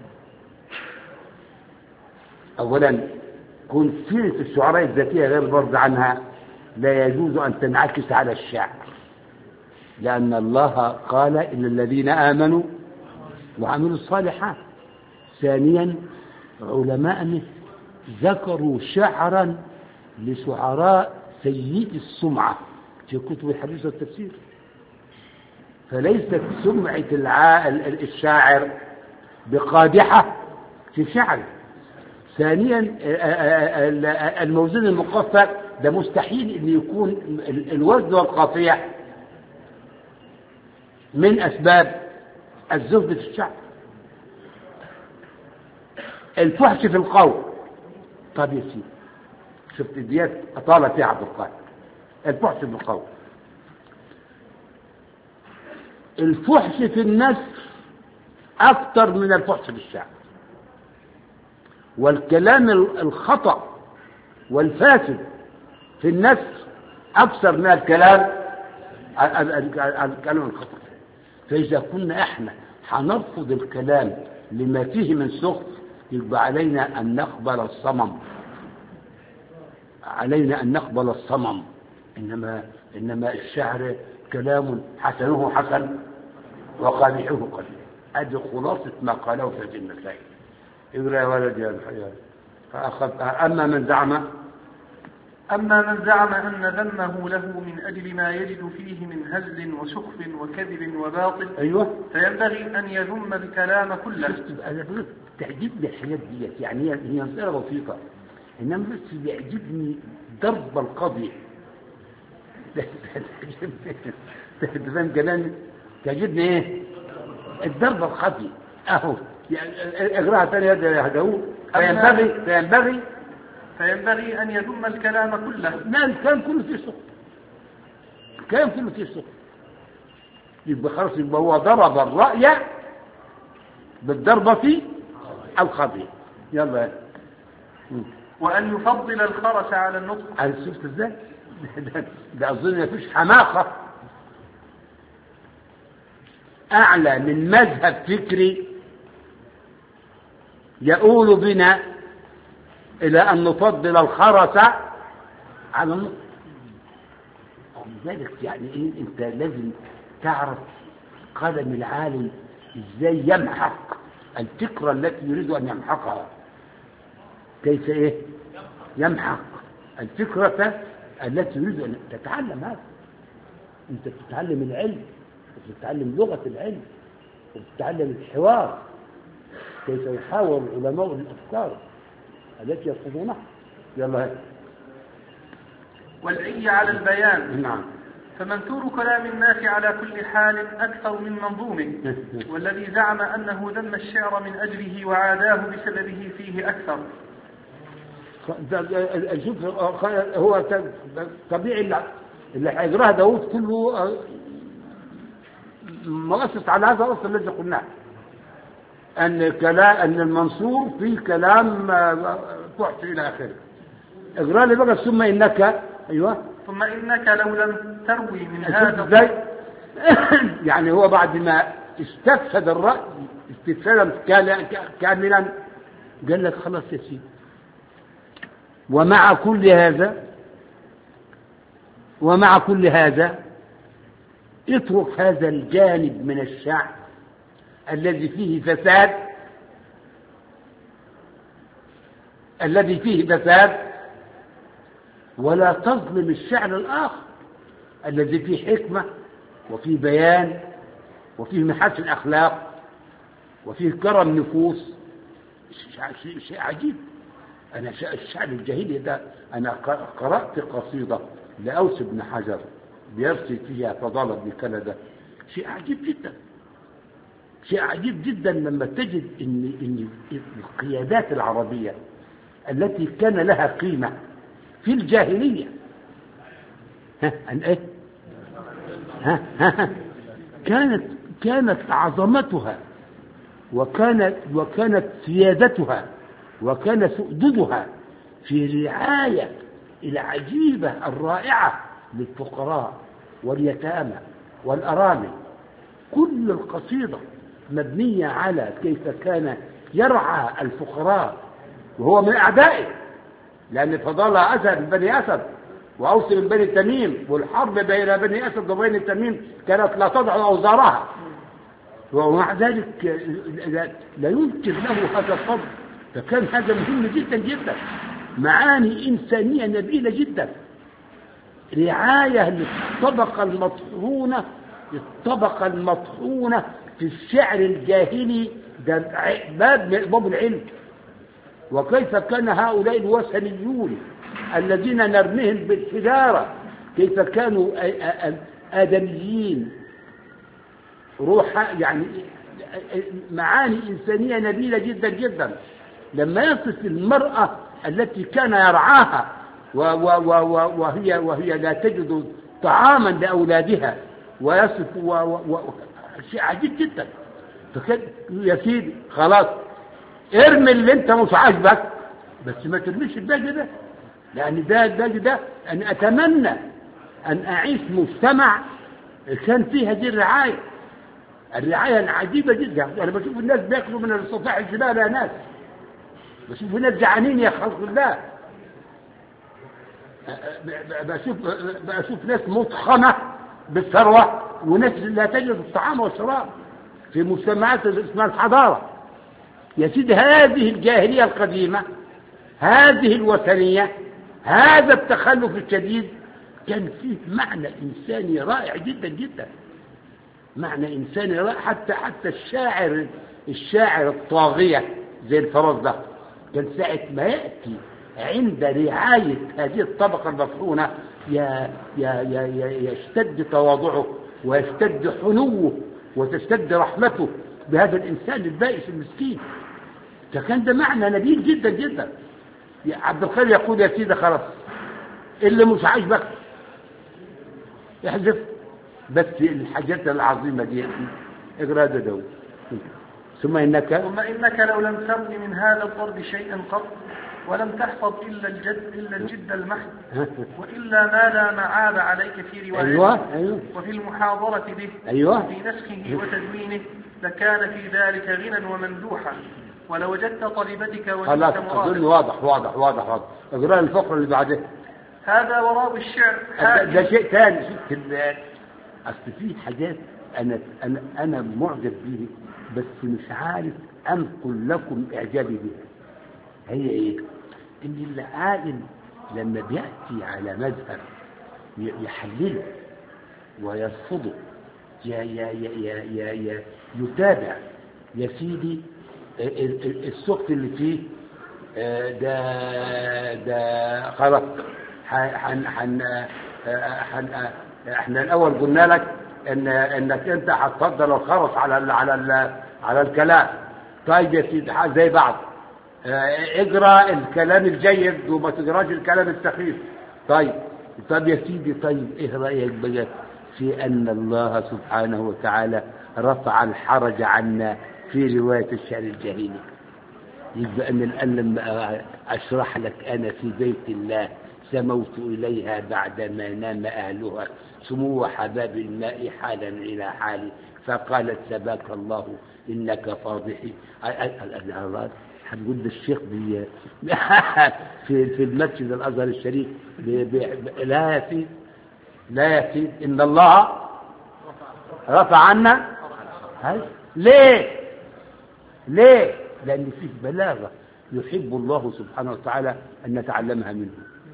[SPEAKER 3] اولا كون سيره الشعراء الذاتيه غير مرضي عنها لا يجوز ان تنعكس على الشعر لان الله قال ان الذين امنوا وعملوا الصالحات ثانيا علماء ذكروا شعرا لشعراء سيء السمعة في كتب الحديث والتفسير فليست سمعة الع... ال- الشاعر بقادحة في شعره ثانيا ال- ال- الموزون المقفى ده مستحيل ان يكون ال- الوزن والقافية من اسباب الزهد في الشعر الفحش في القول طب يا سيدي شفت ديت اطال فيها عبد القادر الفحش في القول الفحش في النسر اكثر من الفحش في الشعر والكلام ال- الخطا والفاسد في النسر اكثر من الكلام ال- ال- ال- الكلام الخطا فاذا كنا احنا هنرفض الكلام لما فيه من سخط يبقى علينا ان نقبل الصمم علينا ان نقبل الصمم انما انما الشعر كلام حسنه حسن وقبيحه قبيح هذه خلاصه ما قاله في هذه المسائل اقرا يا ولد يا الحياه فأخذ اما من زعم
[SPEAKER 4] أما من زعم أن ذمه له من أجل ما يجد فيه من هزل وسخف وكذب وباطل
[SPEAKER 3] ايوه
[SPEAKER 4] فينبغي أن يذم الكلام كله
[SPEAKER 3] شفت انا بقول تعجبني الحاجات ديت يعني هي هي مساله بسيطه انما بس بيعجبني ضرب القضية انت فاهم كلامي تعجبني ايه الضرب الخفي اهو يعني اقراها ثاني يا داوود فينبغي فينبغي
[SPEAKER 4] فينبغي أن يذم الكلام كله
[SPEAKER 3] ما الكلام كله فيه سقط الكلام كله فيه سقط يبقى خلاص يبقى هو ضرب الرأي بالضربة الخفية يلا
[SPEAKER 4] وأن يفضل الخرس على النطق
[SPEAKER 3] عايز شفت ازاي؟ ده- ده اظن مفيش حماقة اعلى من مذهب فكري يؤول بنا الى ان نفضل الخرس على النطق لذلك يعني ايه انت لازم تعرف قلم العالم ازاي يمحق الفكرة التي يريد ان يمحقها كيف ايه يمحق الفكرة التي يريد ان تتعلم هذا انت بتتعلم العلم وبتتعلم لغة العلم وبتتعلم الحوار كيف يحاور العلماء الافكار التي يرفضونها يلا هات.
[SPEAKER 4] والعي على البيان
[SPEAKER 3] نعم
[SPEAKER 4] فمنثور كلام الناس على كل حال أكثر من منظومه والذي زعم أنه ذم الشعر من أجله وعاداه بسببه فيه أكثر
[SPEAKER 3] ده- ده- شوف هو ت- طبيعي اللي اللي هيجراها داوود كله آه، مؤسس على هذا الاصل الذي قلناه ان كلام ان المنصور فيه كلام آه، فحش الى اخره اجرى لي بقى ثم انك ايوه
[SPEAKER 4] ثم إنك لو لم تروي من
[SPEAKER 3] شفت
[SPEAKER 4] هذا
[SPEAKER 3] ازاي يعني هو بعد ما استفسد الراي استفسادا كال- كاملا قال لك خلاص يا سيدي ومع كل هذا ومع كل هذا اترك هذا الجانب من الشعر الذي فيه فساد الذي فيه فساد ولا تظلم الشعر الآخر الذي فيه حكمة وفيه بيان وفيه محاسن أخلاق وفيه كرم نفوس شيء, شيء عجيب أنا الشعر الجاهلي ده أنا قرأت قصيدة لأوس بن حجر بيرسل فيها فضالة بن كندا شيء عجيب جدا شيء عجيب جدا لما تجد ان ان القيادات العربيه التي كان لها قيمه في الجاهليه ها عن ايه؟ ها ها كانت كانت عظمتها وكانت وكانت سيادتها وكان سؤددها في رعايه العجيبه الرائعه للفقراء واليتامى والارامل كل القصيده مبنيه على كيف كان يرعى الفقراء وهو من اعدائه لان فضل اسد من بني اسد واوس من بني تميم والحرب بين بني اسد وبين تميم كانت لا تضع اوزارها ومع ذلك لا ينكر له هذا الفضل فكان هذا مهم جدا جدا معاني انسانيه نبيله جدا رعايه للطبقه المطحونه الطبقه المطحونه في الشعر الجاهلي ده باب من باب العلم وكيف كان هؤلاء الوثنيون الذين نرميهم بالحجارة كيف كانوا آدميين روح يعني معاني إنسانية نبيلة جدا جدا لما يصف المرأة التي كان يرعاها وهي وهي لا تجد طعاما لأولادها ويصف و و شيء عجيب جدا فكان يا سيدي خلاص ارمي اللي انت مش عاجبك بس ما ترميش الباقي ده لان ده الباقي ده انا اتمنى ان اعيش مجتمع كان فيه هذه الرعايه الرعايه العجيبه جدا انا بشوف الناس بياكلوا من الصفاح الجبال يا ناس بشوف الناس جعانين يا خلق الله بشوف بشوف ناس مطخنه بالثروه وناس لا تجد الطعام والشراب في مجتمعات اسمها الحضاره يا سيدي هذه الجاهليه القديمه هذه الوثنيه هذا التخلف الشديد كان فيه معنى انساني رائع جدا جدا معنى انساني رائع حتى حتى الشاعر الشاعر الطاغيه زي الفرز ده كان ساعه ما ياتي عند رعايه هذه الطبقه المطحونه يا يا يا يشتد تواضعه ويشتد حنوه وتشتد رحمته بهذا الانسان البائس المسكين فكان ده معنى نبيل جدا جدا يا عبد الخير يقول يا سيدي خلاص اللي مش عاجبك احذف بس الحاجات العظيمه دي اقرا ده دول ثم انك
[SPEAKER 4] ثم انك لو لم ترم من هذا الضرب شيئا قط ولم تحفظ الا الجد الا الجد المحض والا ما لا معاب عليك في روايته
[SPEAKER 3] ايوه ايوه
[SPEAKER 4] وفي المحاضرة به
[SPEAKER 3] ايوه
[SPEAKER 4] وفي نسخه وتدوينه لكان في ذلك غنى وممدوحا ولوجدت طلبتك
[SPEAKER 3] خلاص
[SPEAKER 4] وجدت
[SPEAKER 3] اظن
[SPEAKER 4] مرادك
[SPEAKER 3] واضح واضح واضح واضح اقرا الفقره اللي بعدها
[SPEAKER 4] هذا وراء الشعر
[SPEAKER 3] ده, ده
[SPEAKER 4] حاكم
[SPEAKER 3] شيء ثاني شفت ال- اصل في حاجات انا انا انا معجب به بس مش عارف انقل لكم اعجابي بها هي ايه؟ ان العالم لما بياتي على مذهب ي- يحلله ويرفضه ي- ي- ي- ي- ي- ي- يتابع يا سيدي ال- ال- السقط اللي فيه آه، ده ده خلاص ح- حن حن آه، حن آه، احنا الاول قلنا لك ان انك انت هتفضل الخرس على ال على ال على الكلام طيب يا سيدي ح- زي بعض آه، اقرا الكلام الجيد وما تقراش الكلام السخيف طيب طب يا سيدي طيب ايه رايك بقى في ان الله سبحانه وتعالى رفع الحرج عنا في روايه الشعر الجاهلي يبقى أن الآن لما أشرح لك أنا في بيت الله سموت إليها بعدما نام أهلها سمو حباب الماء حالا إلى حالي فقالت سباك الله إنك فاضحي الله هنقول ده الشيخ بي في في المسجد الأزهر الشريف بي بي لا يا سيدي لا يا سيدي إن الله رفع عنا هاي ليه ليه لأن فيه بلاغة يحب الله سبحانه وتعالى أن نتعلمها منه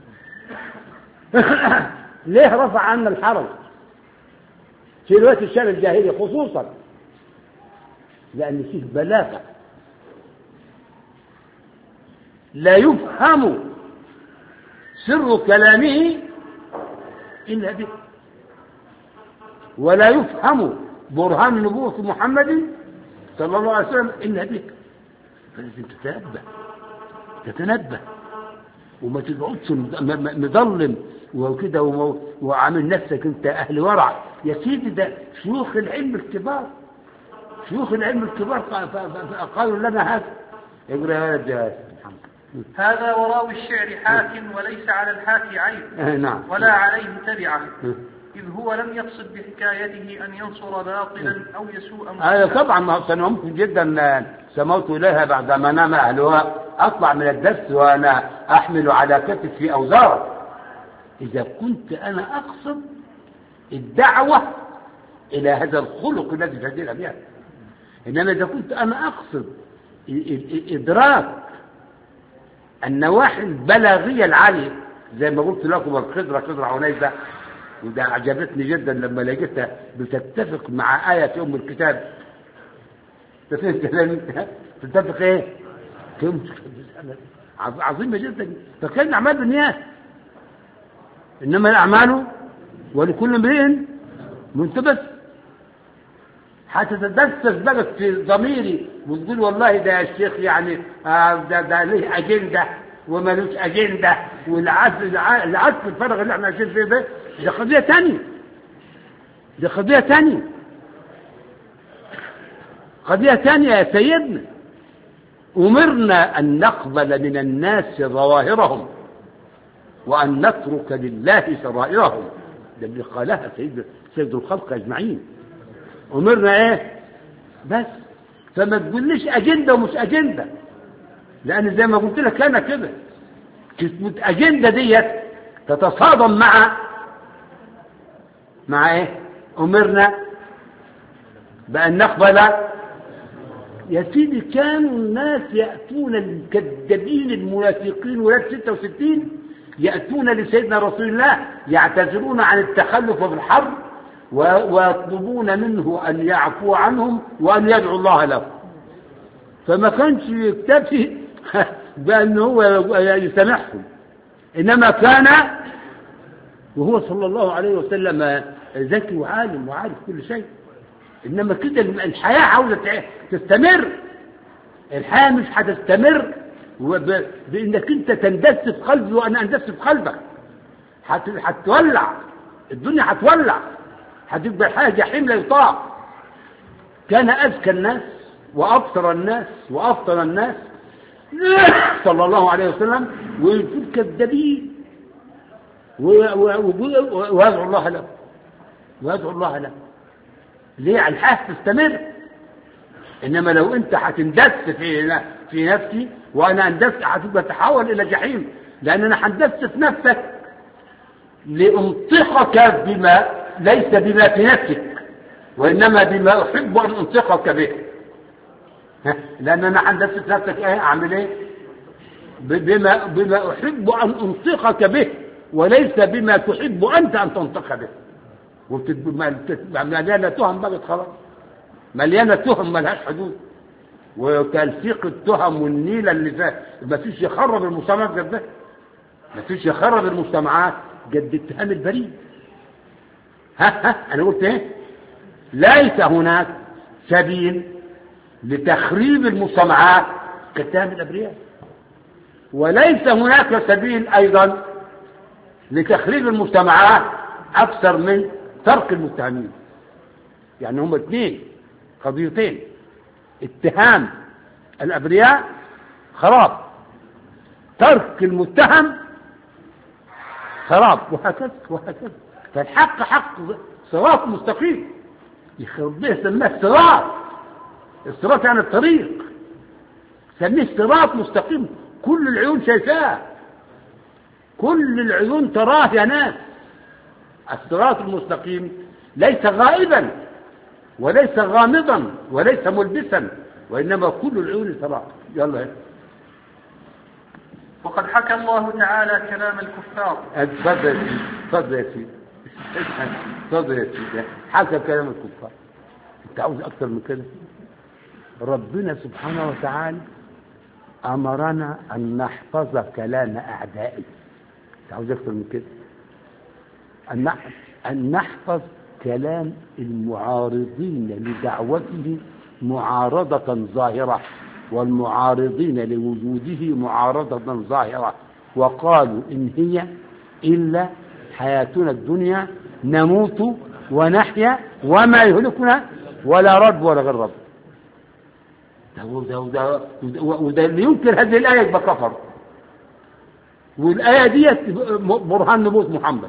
[SPEAKER 3] ليه رفع عنا الحرج في رواية الشعر الجاهلي خصوصا لأن فيه بلاغة لا يفهم سر كلامه إلا به ولا يفهم برهان نبوة محمد صلى الله عليه وسلم إلا به فلازم تتنبه تتنبه وما تقعدش مظلم وكده وم- وعامل نفسك انت اهل ورع يا سيدي ده شيوخ العلم الكبار شيوخ العلم الكبار قا- ف- ف- قالوا لنا هذا اقرا يا ولد يا محمد
[SPEAKER 4] هذا وراوي الشعر حاك وليس على الحاكي عيب
[SPEAKER 3] آه، نعم
[SPEAKER 4] ولا عليه تبعه
[SPEAKER 3] آه.
[SPEAKER 4] إذ هو لم يقصد بحكايته أن ينصر باطلا أو يسوء
[SPEAKER 3] ايوه
[SPEAKER 4] مسلما.
[SPEAKER 3] طبعا ما هو أنا ممكن جدا سموت اليها بعد ما نام اهلها اطلع من الدرس وانا احمل على كتفي اوزارا اذا كنت انا اقصد الدعوه الى هذا الخلق الذي تهدينا بها انما اذا كنت انا اقصد ال- ال- ادراك النواحي البلاغيه العاليه زي ما قلت لكم الخضره خضره عنيزه وده عجبتني جدا لما لقيتها بتتفق مع آية في أم الكتاب تفهم كلامي تتفق إيه؟ كم عظ- عظيمة جدا فكان أعمال بالنيات إنما الأعمال ولكل امرئ منتبس هتتدسس بقى في ضميري وتقول والله ده يا شيخ يعني آه ده ده ليه اجنده ومالوش اجنده والعزل الع- العزل الفرغ اللي احنا عايشين فيه ده ده قضيه ثانيه دي قضيه ثانيه قضيه ثانيه يا سيدنا امرنا ان نقبل من الناس ظواهرهم وان نترك لله سرائرهم ده اللي قالها سيد سيد الخلق اجمعين أمرنا إيه؟ بس فما تقوليش أجندة ومش أجندة لأن زي ما قلت لك أنا كده كلمة أجندة ديت تتصادم مع مع إيه؟ أمرنا بأن نقبل يا سيدي كانوا الناس يأتون الكذابين المنافقين ولاد 66 يأتون لسيدنا رسول الله يعتذرون عن التخلف في الحرب و- ويطلبون منه أن يعفو عنهم وأن يدعو الله له فما كانش يكتفي بأن هو يسامحهم إنما كان وهو صلى الله عليه وسلم ذكي وعالم وعارف كل شيء إنما كده الحياة عاوزة تع- تستمر الحياة مش هتستمر وب- بإنك أنت تندس في قلبي وأنا أندس في قلبك هت- هتولع الدنيا هتولع هتبقى الحياة جحيم لا يطاق كان أذكى الناس وأبصر الناس وأفطن الناس صلى الله عليه وسلم ويقول كذابين و- و- و- ويدعو الله له ويدعو الله له ليه الحياة تستمر إنما لو أنت هتندس في في نفسي وأنا أندس هتبقى تحول إلى جحيم لأن أنا هندس في نفسك لأنطقك بما ليس بما في نفسك وإنما بما أحب أن أنطقك به ها؟ لأن أنا هندس في نفسك إيه أعمل إيه ب- بما بما أحب أن أنطقك به وليس بما تحب أنت أن تنطق به وبتبقى مليانة تهم بقت خلاص مليانة تهم ملهاش حدود وتلفيق التهم والنيلة اللي فيها ما فيش يخرب المجتمعات قد ده ما فيش يخرب المجتمعات قد اتهام البريء ها ها انا قلت ايه ليس هناك سبيل لتخريب المجتمعات كاتهام الابرياء وليس هناك سبيل ايضا لتخريب المجتمعات اكثر من ترك المتهمين يعني هم اثنين قضيتين اتهام الابرياء خراب ترك المتهم خراب وهكذا وهكذا فالحق حق صراط مستقيم يخرب به سماه صراط الصراط يعني الطريق سميه صراط مستقيم كل العيون شايفاه كل العيون تراه يا ناس الصراط المستقيم ليس غائبا وليس غامضا وليس ملبسا وإنما كل العيون تراه يلا
[SPEAKER 4] وقد حكى الله تعالى كلام الكفار
[SPEAKER 3] اتفضل يا سيدي اتفضل يا سيدي اتفضل يا سيدي حكى كلام الكفار انت عاوز اكتر من كده ربنا سبحانه وتعالى امرنا ان نحفظ كلام اعدائه انت عاوز اكتر من كده ان نح- ان نحفظ كلام المعارضين لدعوته معارضة ظاهرة والمعارضين لوجوده معارضة ظاهرة وقالوا إن هي إلا حياتنا الدنيا نموت ونحيا وما يهلكنا ولا رب ولا غير رب ده وده وده وده, وده اللي ينكر هذه الآية يبقى كفر والآية دي برهان نبوة محمد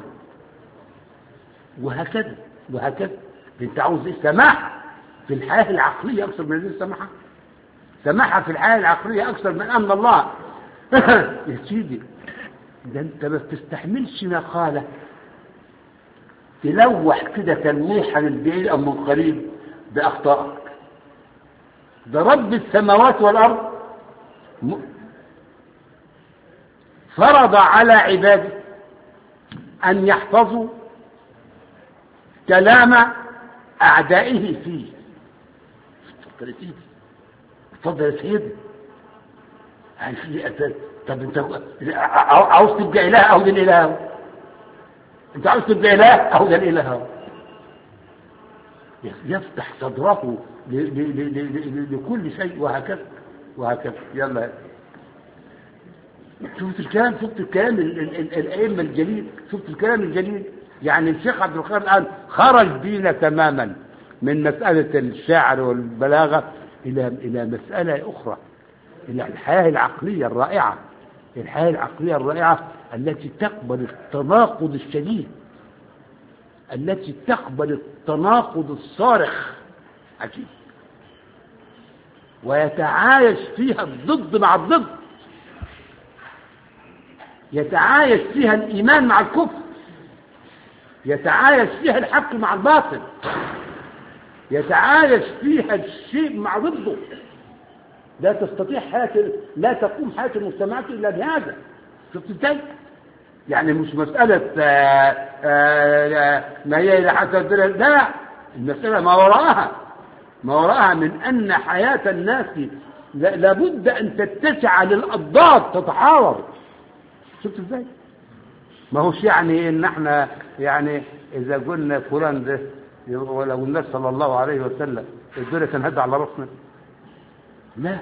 [SPEAKER 3] وهكذا وهكذا انت عاوز ايه سماحة في الحياة العقلية أكثر من هذه السماحة سماحة في الحياة العقلية أكثر من أن الله يا سيدي ده أنت ما بتستحملش مقالة تلوح كده تلميحا للبعيد أو من قريب بأخطائك ده رب السماوات والأرض م- فرض على عباده أن يحفظوا كلام أعدائه فيه اتفضل يا سيدي اتفضل يا سيدي يعني في أساس طب انت عاو- عاوز تبقى اله او ده الاله اهو. انت عاوز تبقى اله او ده الاله اهو. يفتح صدره ل- ل- ل- ل- ل- لكل شيء وهكذا وهكذا يلا شفت الكلام شفت الكلام ال- ال- ال- الائمه الجليل شفت الكلام الجليل يعني الشيخ عبد القادر الان خرج بينا تماما من مساله الشعر والبلاغه الى الى مساله اخرى الى الحياه العقليه الرائعه الحياه العقليه الرائعه التي تقبل التناقض الشديد التي تقبل التناقض الصارخ عجيب ويتعايش فيها الضد مع الضد يتعايش فيها الإيمان مع الكفر يتعايش فيها الحق مع الباطل يتعايش فيها الشيء مع ضده لا تستطيع حياة لا تقوم حياة المجتمعات إلا بهذا شفت ازاي؟ يعني مش مسألة آآ آآ ما هي إلى حتى الدنيا لا المسألة ما وراءها ما وراءها من أن حياة الناس لا- لابد أن تتسع للأضداد تتحاور شفت ازاي؟ ما هوش يعني ان احنا يعني اذا قلنا فلان ده ولا النبي صلى الله عليه وسلم الدنيا تنهد على راسنا لا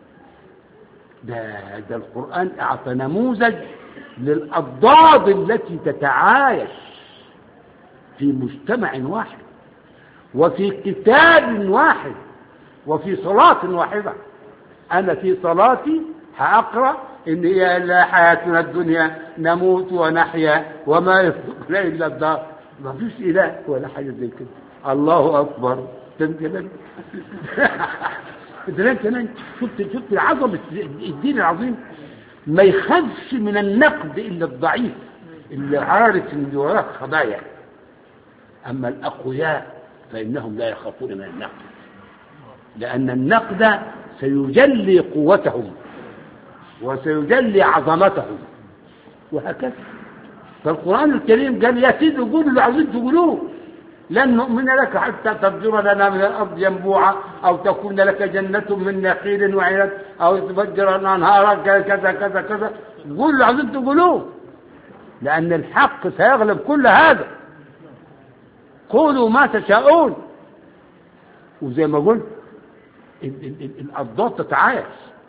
[SPEAKER 3] ده ده القرآن أعطى نموذج للأضداد التي تتعايش في مجتمع واحد وفي كتاب واحد وفي صلاة واحدة أنا في صلاتي هأقرأ إن هي لا حياتنا الدنيا نموت ونحيا وما يفرقنا إلا الدار ما فيش إله ولا حاجة زي كده الله أكبر تنزل تنزل كمان شفت شفت عظمة الدين العظيم ما يخافش من النقد إلا الضعيف اللي عارف إن وراه خبايا أما الأقوياء فإنهم لا يخافون من النقد لأن النقد سيجلي قوتهم وسيجلي عظمتهم وهكذا فالقرآن الكريم قال يا سيدي قولوا اللي عاوزين تقولوه لن نؤمن لك حتى تفجر لنا من الأرض ينبوعا أو تكون لك جنة من نخيل وعنب أو تفجر الأنهار كذا كذا كذا قولوا اللي عاوزين تقولوه لأن الحق سيغلب كل هذا قولوا ما تشاءون وزي ما قلت ال- ال- ال- الأضداد تتعايش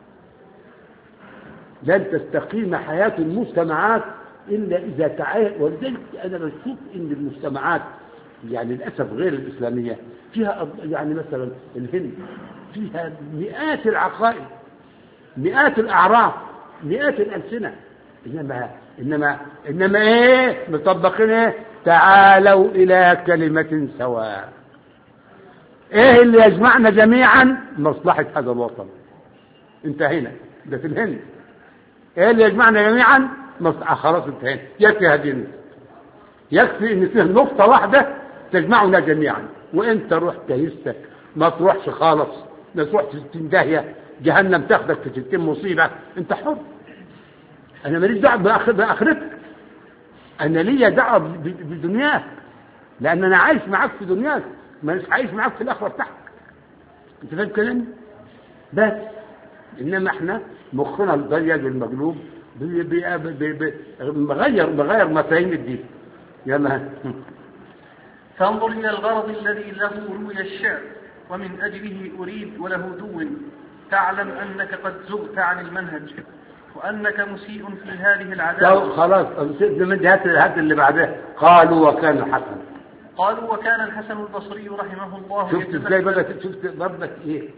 [SPEAKER 3] لن تستقيم حياة المجتمعات إلا إذا تعايش ولذلك أنا بشوف إن المجتمعات يعني للأسف غير الإسلامية فيها أض- يعني مثلا الهند فيها مئات العقائد مئات الأعراف مئات الألسنة إنما إنما إنما إيه مطبقين إيه تعالوا إلى كلمة سواء إيه اللي يجمعنا جميعا مصلحة هذا الوطن انتهينا ده في الهند ايه اللي يجمعنا جميعا مصلحة خلاص انتهينا يكفي هذه النقطة. يكفي ان فيه نقطة واحدة تجمعنا جميعا وانت رحت هيستك ما تروحش خالص ما تروحش ستين داهية جهنم تاخدك في ستين مصيبة انت حر انا ماليش دعوه بآخر- باخرتك انا ليا دعوه ب- ب- بدنياك لان انا عايش معاك في دنياك مش عايش معاك في الاخره بتاعتك انت فاهم كلامي بس انما احنا مخنا الضيق المقلوب بي- بي- بي- بي- مغير مغير مفاهيم الدين يلا
[SPEAKER 4] فانظر إلى الغرض الذي له روي الشعر ومن أجله أريد وله دو تعلم أنك قد زغت عن المنهج وأنك مسيء في هذه
[SPEAKER 3] تو
[SPEAKER 4] العداوة
[SPEAKER 3] خلاص سيبنا من هات هات اللي بعدها قالوا وكان حسن
[SPEAKER 4] قالوا وكان الحسن البصري رحمه الله
[SPEAKER 3] شفت ازاي
[SPEAKER 4] يتمثل-
[SPEAKER 3] بقى شفت برضك ايه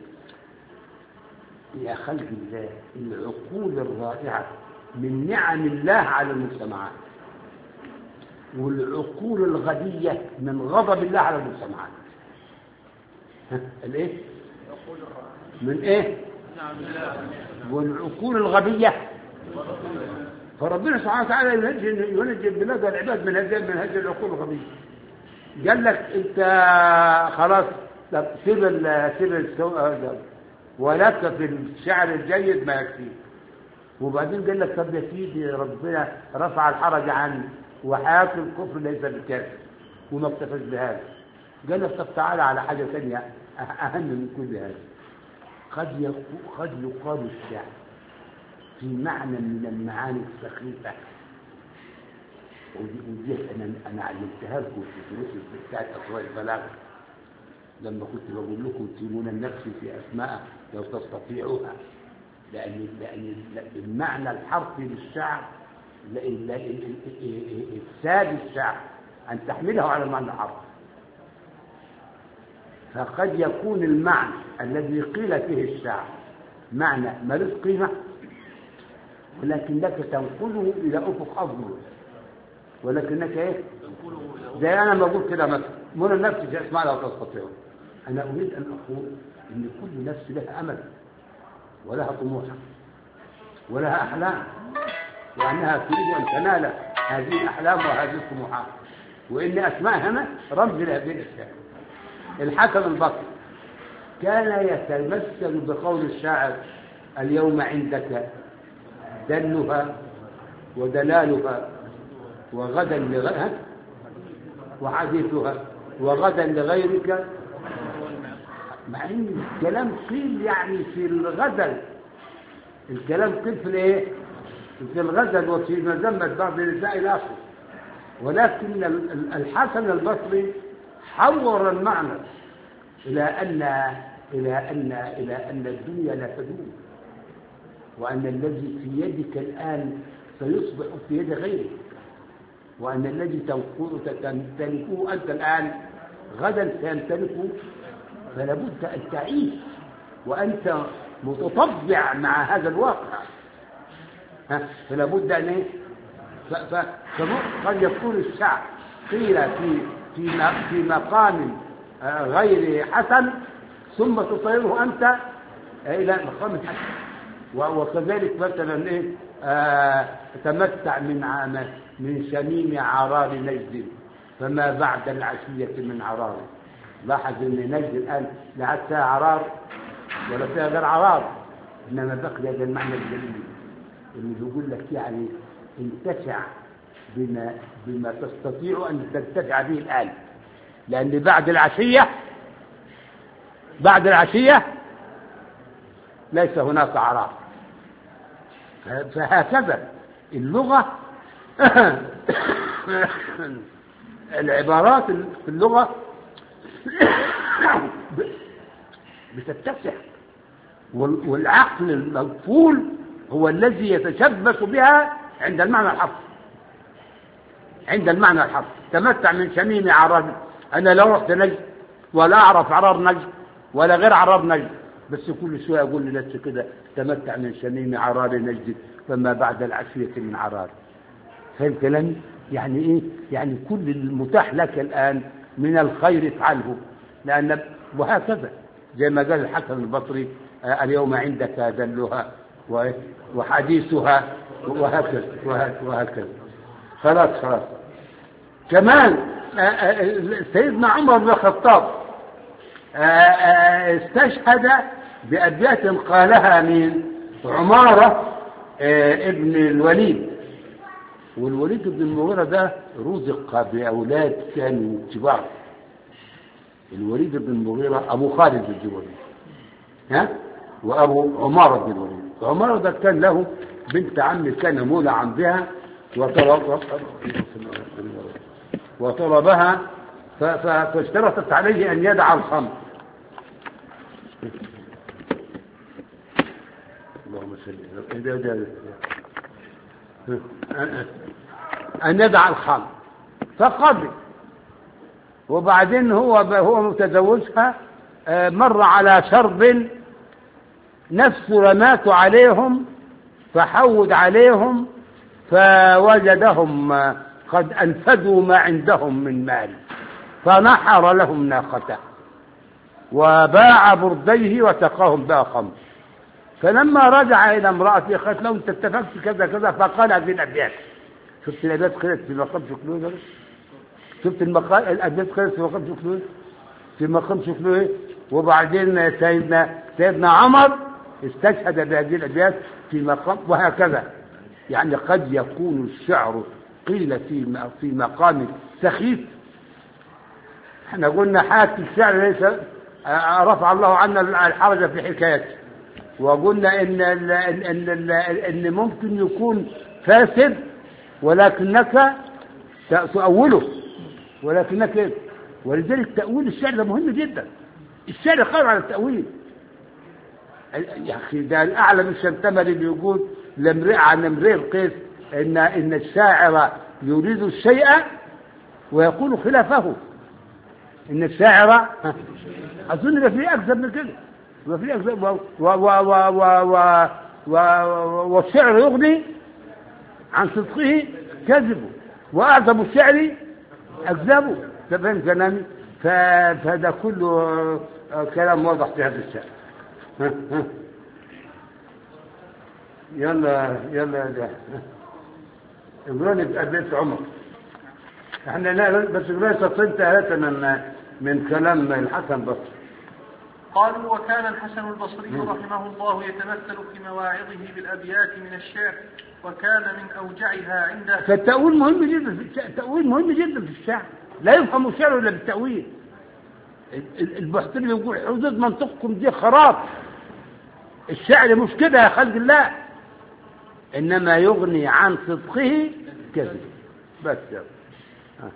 [SPEAKER 3] يا خلق الله العقول الرائعة من نعم الله على المجتمعات والعقول الغبية من غضب الله على المجتمعات ها، الايه من ايه والعقول الغبية فربنا سبحانه وتعالى ينجي ينجي البلاد والعباد من هذه من هذه العقول الغبية قال لك انت خلاص طب سيب ال- سيب السوء ولك في الشعر الجيد ما يكفيك وبعدين قال لك طب يا سيدي ربنا رفع الحرج عني وحياة الكفر ليس بكافر وما اكتفاش بهذا قال لك طب تعالى على حاجة ثانية أه- أهم من كل هذا قد يقو- قد يقال الشعر في معنى من المعاني السخيفة ودي, ودي انا انا علمتها لكم في دروس بتاعت اسواق البلاغه لما كنت بقول لكم تيمون النفس في اسماء لو تستطيعوها لان لان المعنى الحرفي للشعر لا- لا- افساد الشعر ان تحمله على المعنى الحرفي فقد يكون المعنى الذي قيل فيه الشعر معنى ملوش قيمه ولكنك تنقله الى افق افضل ولكنك ايه زي انا ما اقول كده مثلا منى النفس في اسماء لا تستطيع انا اريد ان اقول ان كل نفس لها امل ولها طموح ولها احلام وانها تريد ان تنال هذه الاحلام وهذه الطموحات وان اسماء هنا رمز لهذه الاشياء الحسن البصري كان يتمثل بقول الشاعر اليوم عندك دلها ودلالها وغدا لغيرها وحديثها وغدا لغيرك مع ان الكلام قيل يعني في الغزل الكلام قيل في الايه في الغزل وفي مذمة بعض النساء الاخر ولكن ال- ال- الحسن البصري حور المعنى الى ان الى ان الى ان الدنيا لا تدوم وان الذي في يدك الان سيصبح في يد غيرك وأن الذي تنقل تمتلكه أنت الآن غدا سيمتلكه فلا بد أن تعيش وأنت متطبع مع هذا الواقع ها؟ فلا بد أن إيه؟ ف- ف- فم- قد يكون الشعب قيل في في م- في مقام آه، غير حسن ثم تصيره أنت إلى مقام حسن و- وكذلك مثلا ايه آه تمتع من عام من شميم عرار نجد فما بعد العشية من عرار لاحظ ان نجد الان لا عاد فيها عرار ولا فيها غير عرار انما بقي هذا المعنى الجميل اللي بيقول لك يعني انتفع بما بما تستطيع ان تنتفع به الان لان بعد العشية بعد العشية ليس هناك عراق فهكذا اللغة العبارات في اللغة بتتسع وال- والعقل المغفول هو الذي يتشبث بها عند المعنى الحرفي عند المعنى الحرفي تمتع من شميم عرب انا لا رحت نجد ولا اعرف عرار نجد ولا غير عرار نجد بس كل شويه اقول لنفسي كده تمتع من شميم عرار نجد فما بعد العشيه من عرار فاهم كلامي يعني ايه يعني كل المتاح لك الان من الخير افعله لان وهكذا زي ما قال الحسن البصري آه، اليوم عندك دلها و- وحديثها وهكذا وه- وهكذا خلاص خلاص كمان آه، آه، سيدنا عمر بن الخطاب آه، آه، استشهد بأبيات قالها من عمارة آه، ابن الوليد والوليد بن المغيرة ده رزق بأولاد كانوا كبار الوليد بن المغيرة أبو خالد بن الوليد ها وأبو عمارة بن الوليد عمارة ده كان له بنت عم كان مولى عندها وطلب وطلبها ف- ف- فاشترطت عليه أن يدع الخمر اللهم صل ده- ده- ده- أن يدع الخمر فقبل وبعدين هو هو متزوجها آه، مر على شرب نفس رماته عليهم فحود عليهم فوجدهم آه، قد أنفذوا ما عندهم من مال فنحر لهم ناقته وباع برديه وسقاهم بها خمر فلما رجع إلى امرأته قالت له أنت اتفقت كذا كذا فقال هذه الأبيات شفت الأبيات قالت في مقام شكلوه شفت المقام الأبيات قالت في مقام شكلوه في مقام شكلوه وبعدين سيدنا سيدنا عمر استشهد بهذه الأبيات في مقام وهكذا يعني قد يكون الشعر قيل في في مقام سخيف احنا قلنا حالة الشعر ليس آه، رفع الله عنا الحرج في حكايته وقلنا ان ال- ان ان, ال- إن ممكن يكون فاسد ولكنك ت- تؤوله ولكنك إيه؟ ولذلك تأويل الشعر ده مهم جدا الشعر قائم على التأويل يا أخي ده الأعلى من الشمتمري اللي يقول لامرئ عن امرئ القيس إن إن الشاعر يريد الشيء ويقول خلافه إن الشاعر ها، أظن يبقى فيه أكذب من كده يبقى فيه أكذب و و و و و و و والشعر يغني عن صدقه كذبه وأعظم الشعر أكذبه تفهم كلامي ف- فهذا كله آه، كلام واضح في هذا الشعر ها، ها. يلا يلا يا ابراهيم بيت عمر احنا لا بس ابراهيم تصلت ثلاثة من من كلام الحسن بس
[SPEAKER 4] قالوا وكان الحسن البصري رحمه الله يتمثل في مواعظه بالأبيات من الشعر وكان من أوجعها عنده
[SPEAKER 3] فالتأويل مهم جدا في الشعر التأويل مهم جدا في الشعر لا يفهم الشعر الا بالتأويل ال- ال- البحتري يقول حدود منطقكم دي خراب الشعر مش كده يا خلق الله انما يغني عن صدقه كذب بس يلا ها.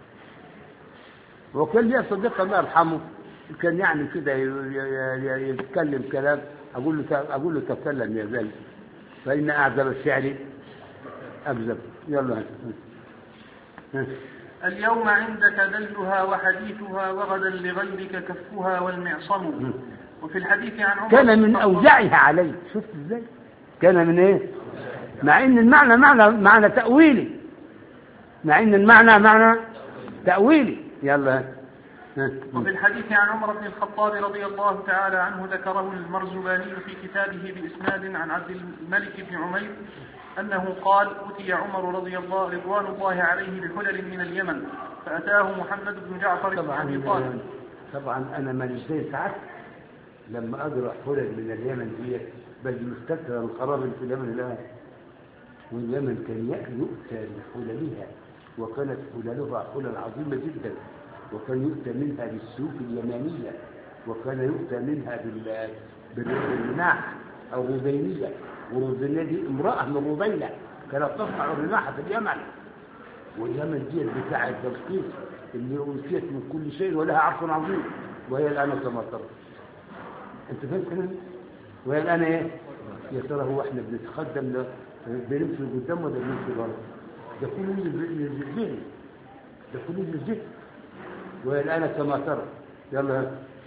[SPEAKER 3] وكان لي صديق الله يرحمه كان يعني كده ي- ي- ي- يتكلم كلام اقول له ت- اقول له تكلم يا زلمه فان اعذب الشعر اكذب يلا ها. ها.
[SPEAKER 4] اليوم عندك دلها وحديثها وغدا لغيرك كفها والمعصم وفي الحديث عن عمر
[SPEAKER 3] كان
[SPEAKER 4] بن
[SPEAKER 3] من
[SPEAKER 4] الخطاب-
[SPEAKER 3] اوجعها عليه شفت ازاي كان من ايه مع ان المعنى معنى معنى تاويلي مع ان المعنى معنى تاويلي يلا ها.
[SPEAKER 4] وفي الحديث عن عمر بن الخطاب رضي الله تعالى عنه ذكره المرزباني في كتابه بإسناد عن عبد الملك بن عمير أنه قال أتي عمر رضي الله رضوان الله عليه بحلل من اليمن فأتاه محمد بن جعفر بن أبي
[SPEAKER 3] طبعا
[SPEAKER 4] طالب
[SPEAKER 3] طبعا انا ماليش زي ساعات لما اقرا حلل من اليمن دي بل مستكثر القرابل في اليمن الان واليمن كان يأتي يؤتى بحللها وكانت حللها حلل عظيمه جدا وكان يؤتى منها بالسيوف اليمانيه وكان يؤتى منها بال بالرماح او الرزينيه والرزينيه دي امراه من رزينه كانت تصنع الرماح في اليمن واليمن دي بتاع بلقيس اللي أوتيت من كل شيء ولها عرش عظيم وهي الآن كما ترى أنت فاهم كلامي؟ وهي الآن إيه؟ يا ترى هو إحنا بنتقدم ل- بنمشي قدام ولا بنمشي ورا؟ ده كله من الذهن ده كله من الذهن وهي الآن كما ترى يلا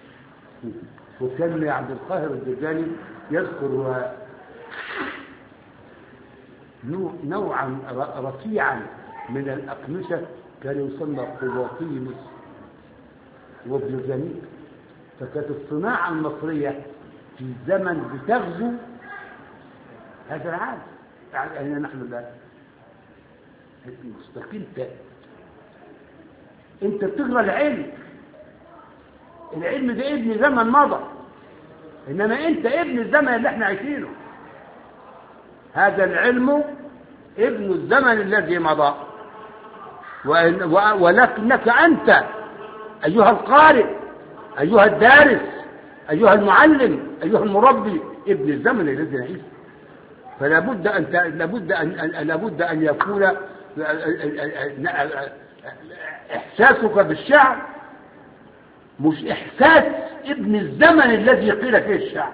[SPEAKER 3] وكان عبد القاهر الدجالي يذكر نوع- نوعا ر- رفيعا من الأقمشة كان يسمى قباطي مصر وابن جميل فكانت الصناعة المصرية في زمن بتغزو هذا العالم يعني نحن الآن مستقيم تام انت بتقرا العلم العلم ده ابن زمن مضى انما انت ابن الزمن اللي احنا عايشينه هذا العلم ابن الزمن الذي مضى وإن- و- ولكنك انت ايها القارئ ايها الدارس ايها المعلم ايها المربي ابن الزمن الذي نعيشه فلا بد ان ت- لابد ان أن- لابد ان يكون احساسك بالشعر مش احساس ابن الزمن الذي قيل فيه الشعر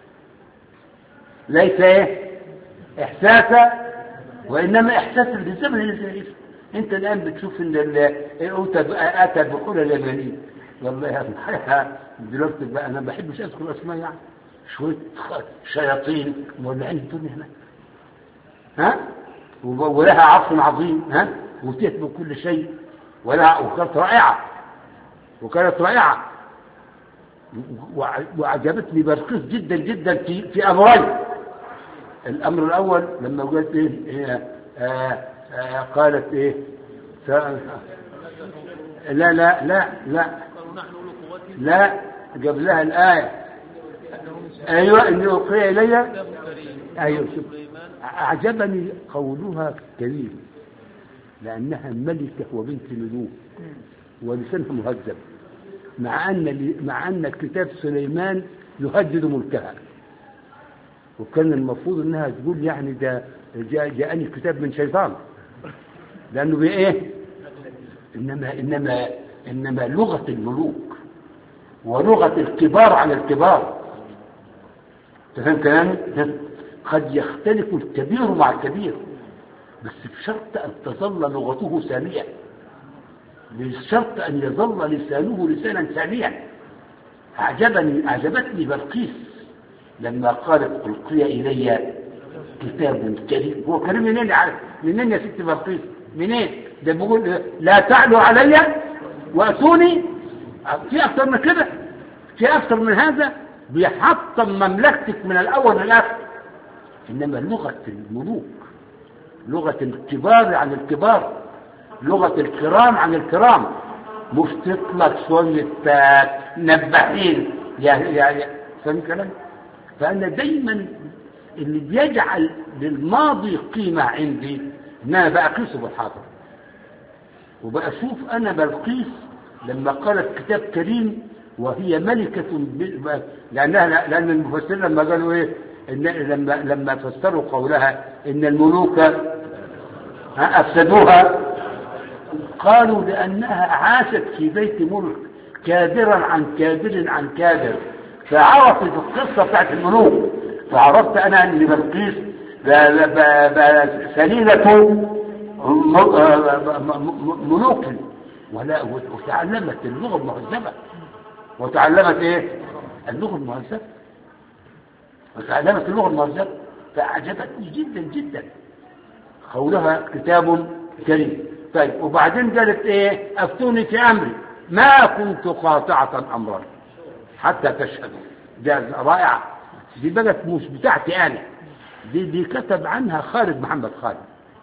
[SPEAKER 3] ليس ايه احساس وانما احساس ابن الزمن الذي يعيشه انت الان بتشوف ان ال- اتى اتى بحول اليمني والله يا أخي، دلوقتي بقى انا ما بحبش اذكر اسماء يعني شويه خ- شياطين مولعين الدنيا هناك ها وب- ولها عرش عظيم ها وتهتم كل شيء ولها وكانت رائعه وكانت رائعه وع- وعجبتني بلقيس جدا جدا في في امرين الامر الاول لما قالت ايه, إيه آه آه قالت ايه س- لا لا لا لا
[SPEAKER 5] قالوا نحن أولو قوة
[SPEAKER 3] لا قبلها الايه ايوه اني القي الي
[SPEAKER 5] كتاب كريم
[SPEAKER 3] ايوه شوف
[SPEAKER 5] سليمان
[SPEAKER 3] أعجبني قولها كريم لأنها ملكة وبنت ملوك ولسانها مهذب مع أن مع أن كتاب سليمان يهدد ملكها وكان المفروض أنها تقول يعني ده جاء جاءني كتاب من شيطان لأنه بإيه؟ إنما إنما إنما لغة الملوك ولغة الكبار على الكبار تفهم كلامي؟ قد يختلف الكبير مع الكبير بس بشرط أن تظل لغته سامية بشرط أن يظل لسانه لسانا ساميا أعجبني أعجبتني بلقيس لما قالت ألقي إلي كتاب كريم هو كريم منين عارف منين يا ست بلقيس منين ده بيقول لا تعلوا علي وأتوني في أكثر من كده في أكثر من هذا بيحطم مملكتك من الأول للآخر إنما لغة الملوك لغة الكبار عن الكبار لغة الكرام عن الكرام مش تطلق شوية نباحين يا يا يا فاهم كلام؟ فأنا دايما اللي بيجعل للماضي قيمة عندي إن أنا بقيسه بالحاضر وبأشوف أنا بلقيس لما قالت كتاب كريم وهي ملكة ب... لأنها لأن المفسرين لما قالوا إيه إن لما لما فسروا قولها إن الملوك أفسدوها قالوا لأنها عاشت في بيت ملك كابرا عن كابر عن كابر فعرفت القصة بتاعت الملوك فعرفت أنا أن بلقيس سليلة ملوك ولا وتعلمت اللغة المهذبة وتعلمت ايه اللغة المهذبة وتعلمت اللغة المهذبة فأعجبتني جدا جدا قولها كتاب كريم طيب وبعدين قالت ايه افتوني في امري ما كنت قاطعة امرا حتى تشهدوا ده رائعة دي بقت مش بتاعتي انا دي دي كتب عنها خالد محمد خالد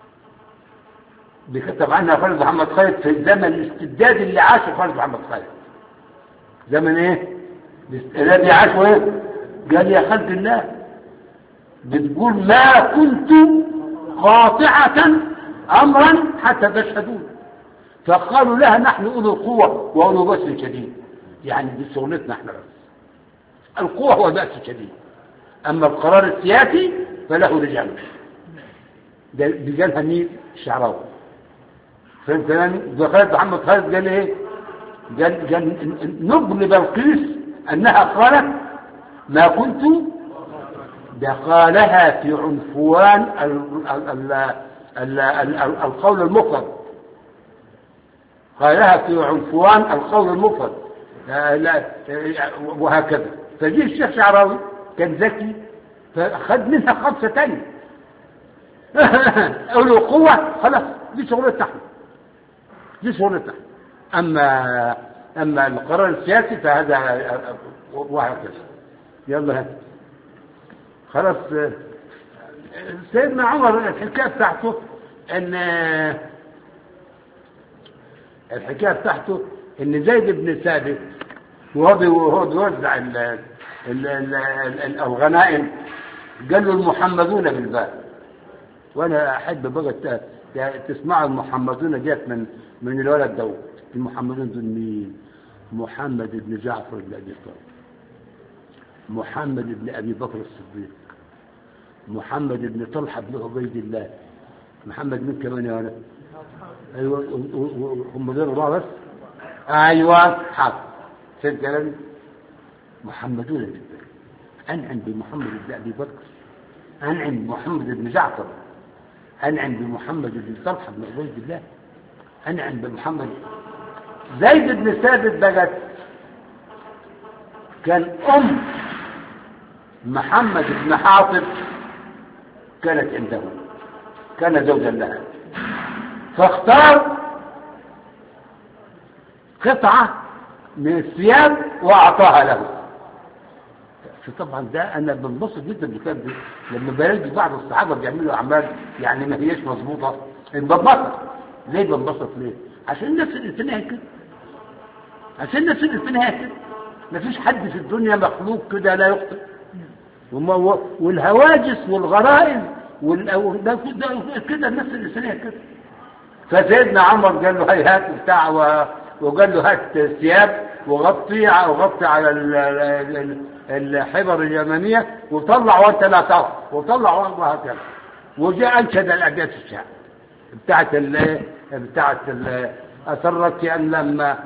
[SPEAKER 3] دي كتب عنها خالد محمد خالد في الزمن الاستبداد اللي عاشه خالد محمد خالد زمن ايه الذي عاشه ايه قال يا خلق الله بتقول ما كنت قاطعة امرا حتى تشهدون فقالوا لها نحن اولو القوة واولو بأس شديد يعني دي شغلتنا احنا بس القوة هو البأس الشديد اما القرار السياسي فله رجال ده دي قالها مين الشعراوي فهمت كلامي دخلت محمد خالد قال ايه قال قال نبل بلقيس انها قالت ما كنت ده قالها في عنفوان ال ال ال ال ال القول المفرد قالها في عنفوان القول المفرد لا لا وهكذا فجي الشيخ شعراوي كان ذكي فخد منها خمسة تانية له قوة خلاص دي شغلتنا احنا دي شغلتنا اما اما القرار السياسي فهذا وهكذا يلا هات خلاص سيدنا عمر الحكايه بتاعته ان الحكايه بتاعته ان زيد بن ثابت وهو بي- وهو بيوزع ال- ال- ال- ال- الغنائم قال له المحمدون بالباب وانا احب بقى ت- ت- تسمعوا المحمدون ديت من من الولد دوت المحمدون دول مين؟ محمد بن جعفر بن ابي طالب محمد بن ابي بكر الصديق محمد بن طلحه بن عبيد الله محمد مين كمان يا ولد؟ ايوه و- و- و- هم دول اربعه بس ايوه حاضر سيد كلامي محمدون بالبر انعم بمحمد بن ابي بكر انعم بمحمد بن جعفر انعم بمحمد بن طلحه بن عبيد الله انعم بمحمد زيد بن ثابت بقت كان ام محمد بن حاطب كانت عنده كان زوجا لها فاختار قطعة من الثياب وأعطاها له فطبعا ده أنا بنبسط جدا بالكلام ده لما بلاقي بعض الصحابة بيعملوا أعمال يعني ما هياش مظبوطة بنبسط ليه بنبسط ليه؟ عشان الناس الإنسانية كده عشان الناس الإنسانية كده مفيش حد في الدنيا مخلوق كده لا يخطئ وما هو والهواجس والغرائز وال- ده ده كده الناس الإنسانية كده فسيدنا عمر قال له هي هات بتاع و- وقال له هات ثياب وغطي وغطي على ال- ال- ال- الحبر اليمنية وطلع وانت لا ترى وطلع وهكذا وجاء انشد الابيات الشعر بتاعت ال بتاعت ال أسرت أن لما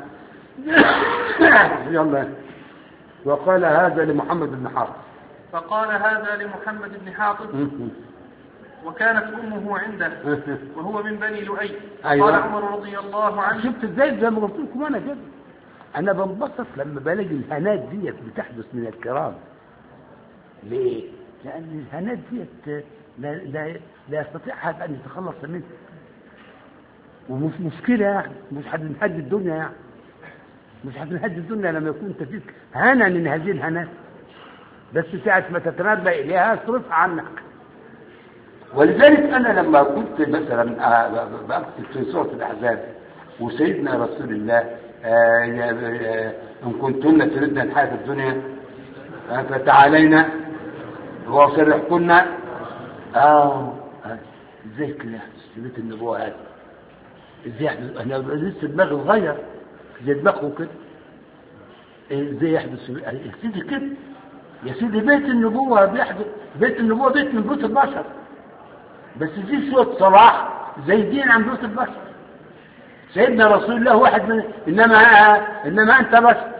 [SPEAKER 3] يلا وقال هذا لمحمد بن حافظ
[SPEAKER 4] فقال هذا لمحمد بن حاطب وكانت أمه عنده وهو من بني لؤي
[SPEAKER 3] أيوة.
[SPEAKER 4] قال عمر رضي الله عنه
[SPEAKER 3] شفت ازاي زي ما قلت لكم انا كده انا بنبسط لما بلاقي الهنات ديت بتحدث من الكرام ليه؟ لان الهنات ديت لا لا لا يستطيع احد ان يتخلص منها ومش مشكله يعني مش هنهدي الدنيا يعني مش هنهدي الدنيا لما يكون انت فيك هنا من هذه الهنات بس ساعة ما تتنبأ إليها اصرفها عنك ولذلك أنا لما كنت مثلا آه، بكتب في سورة الأحزاب وسيدنا رسول الله آه، يا- آه، إن كنتن تردن الحياة الدنيا آه، فتعالينا وأصرحكن آه آه، إزاي كده يحدث في بيت النبوة هذا إزاي يحدث أنا لسه دماغي صغير زي دماغهم كده ازاي يحدث في- يا سيدي كده يا سيدي بيت النبوة بيحدث بيت النبوة بيت من بيوت البشر بس في شوية صلاح زايدين عن بيوت البشر سيدنا رسول الله واحد من انما انما انت بشر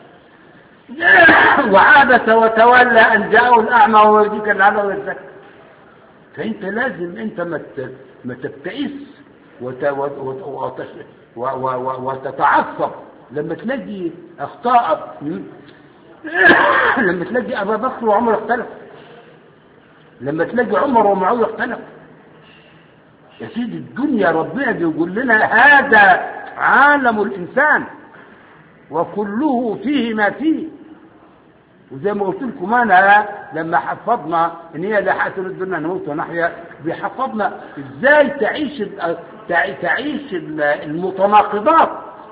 [SPEAKER 3] وعابس وتولى ان جاءه الاعمى ويهديك العمى ويزكى فانت لازم انت ما ت- ما تبتئس وت- وت- وت- وتش- و- و- و- وتتعصب لما تلاقي اخطاء لما تلاقي ابا بكر وعمر اختلف لما تلاقي عمر ومعاويه اختلف يا سيدي الدنيا ربنا بيقول لنا هذا عالم الانسان وكله فيه ما فيه وزي ما قلت لكم انا لما حفظنا ان هي لا حاجه الدنيا نموت ونحيا بيحفظنا ازاي تعيش ال- تع- تعيش ال- المتناقضات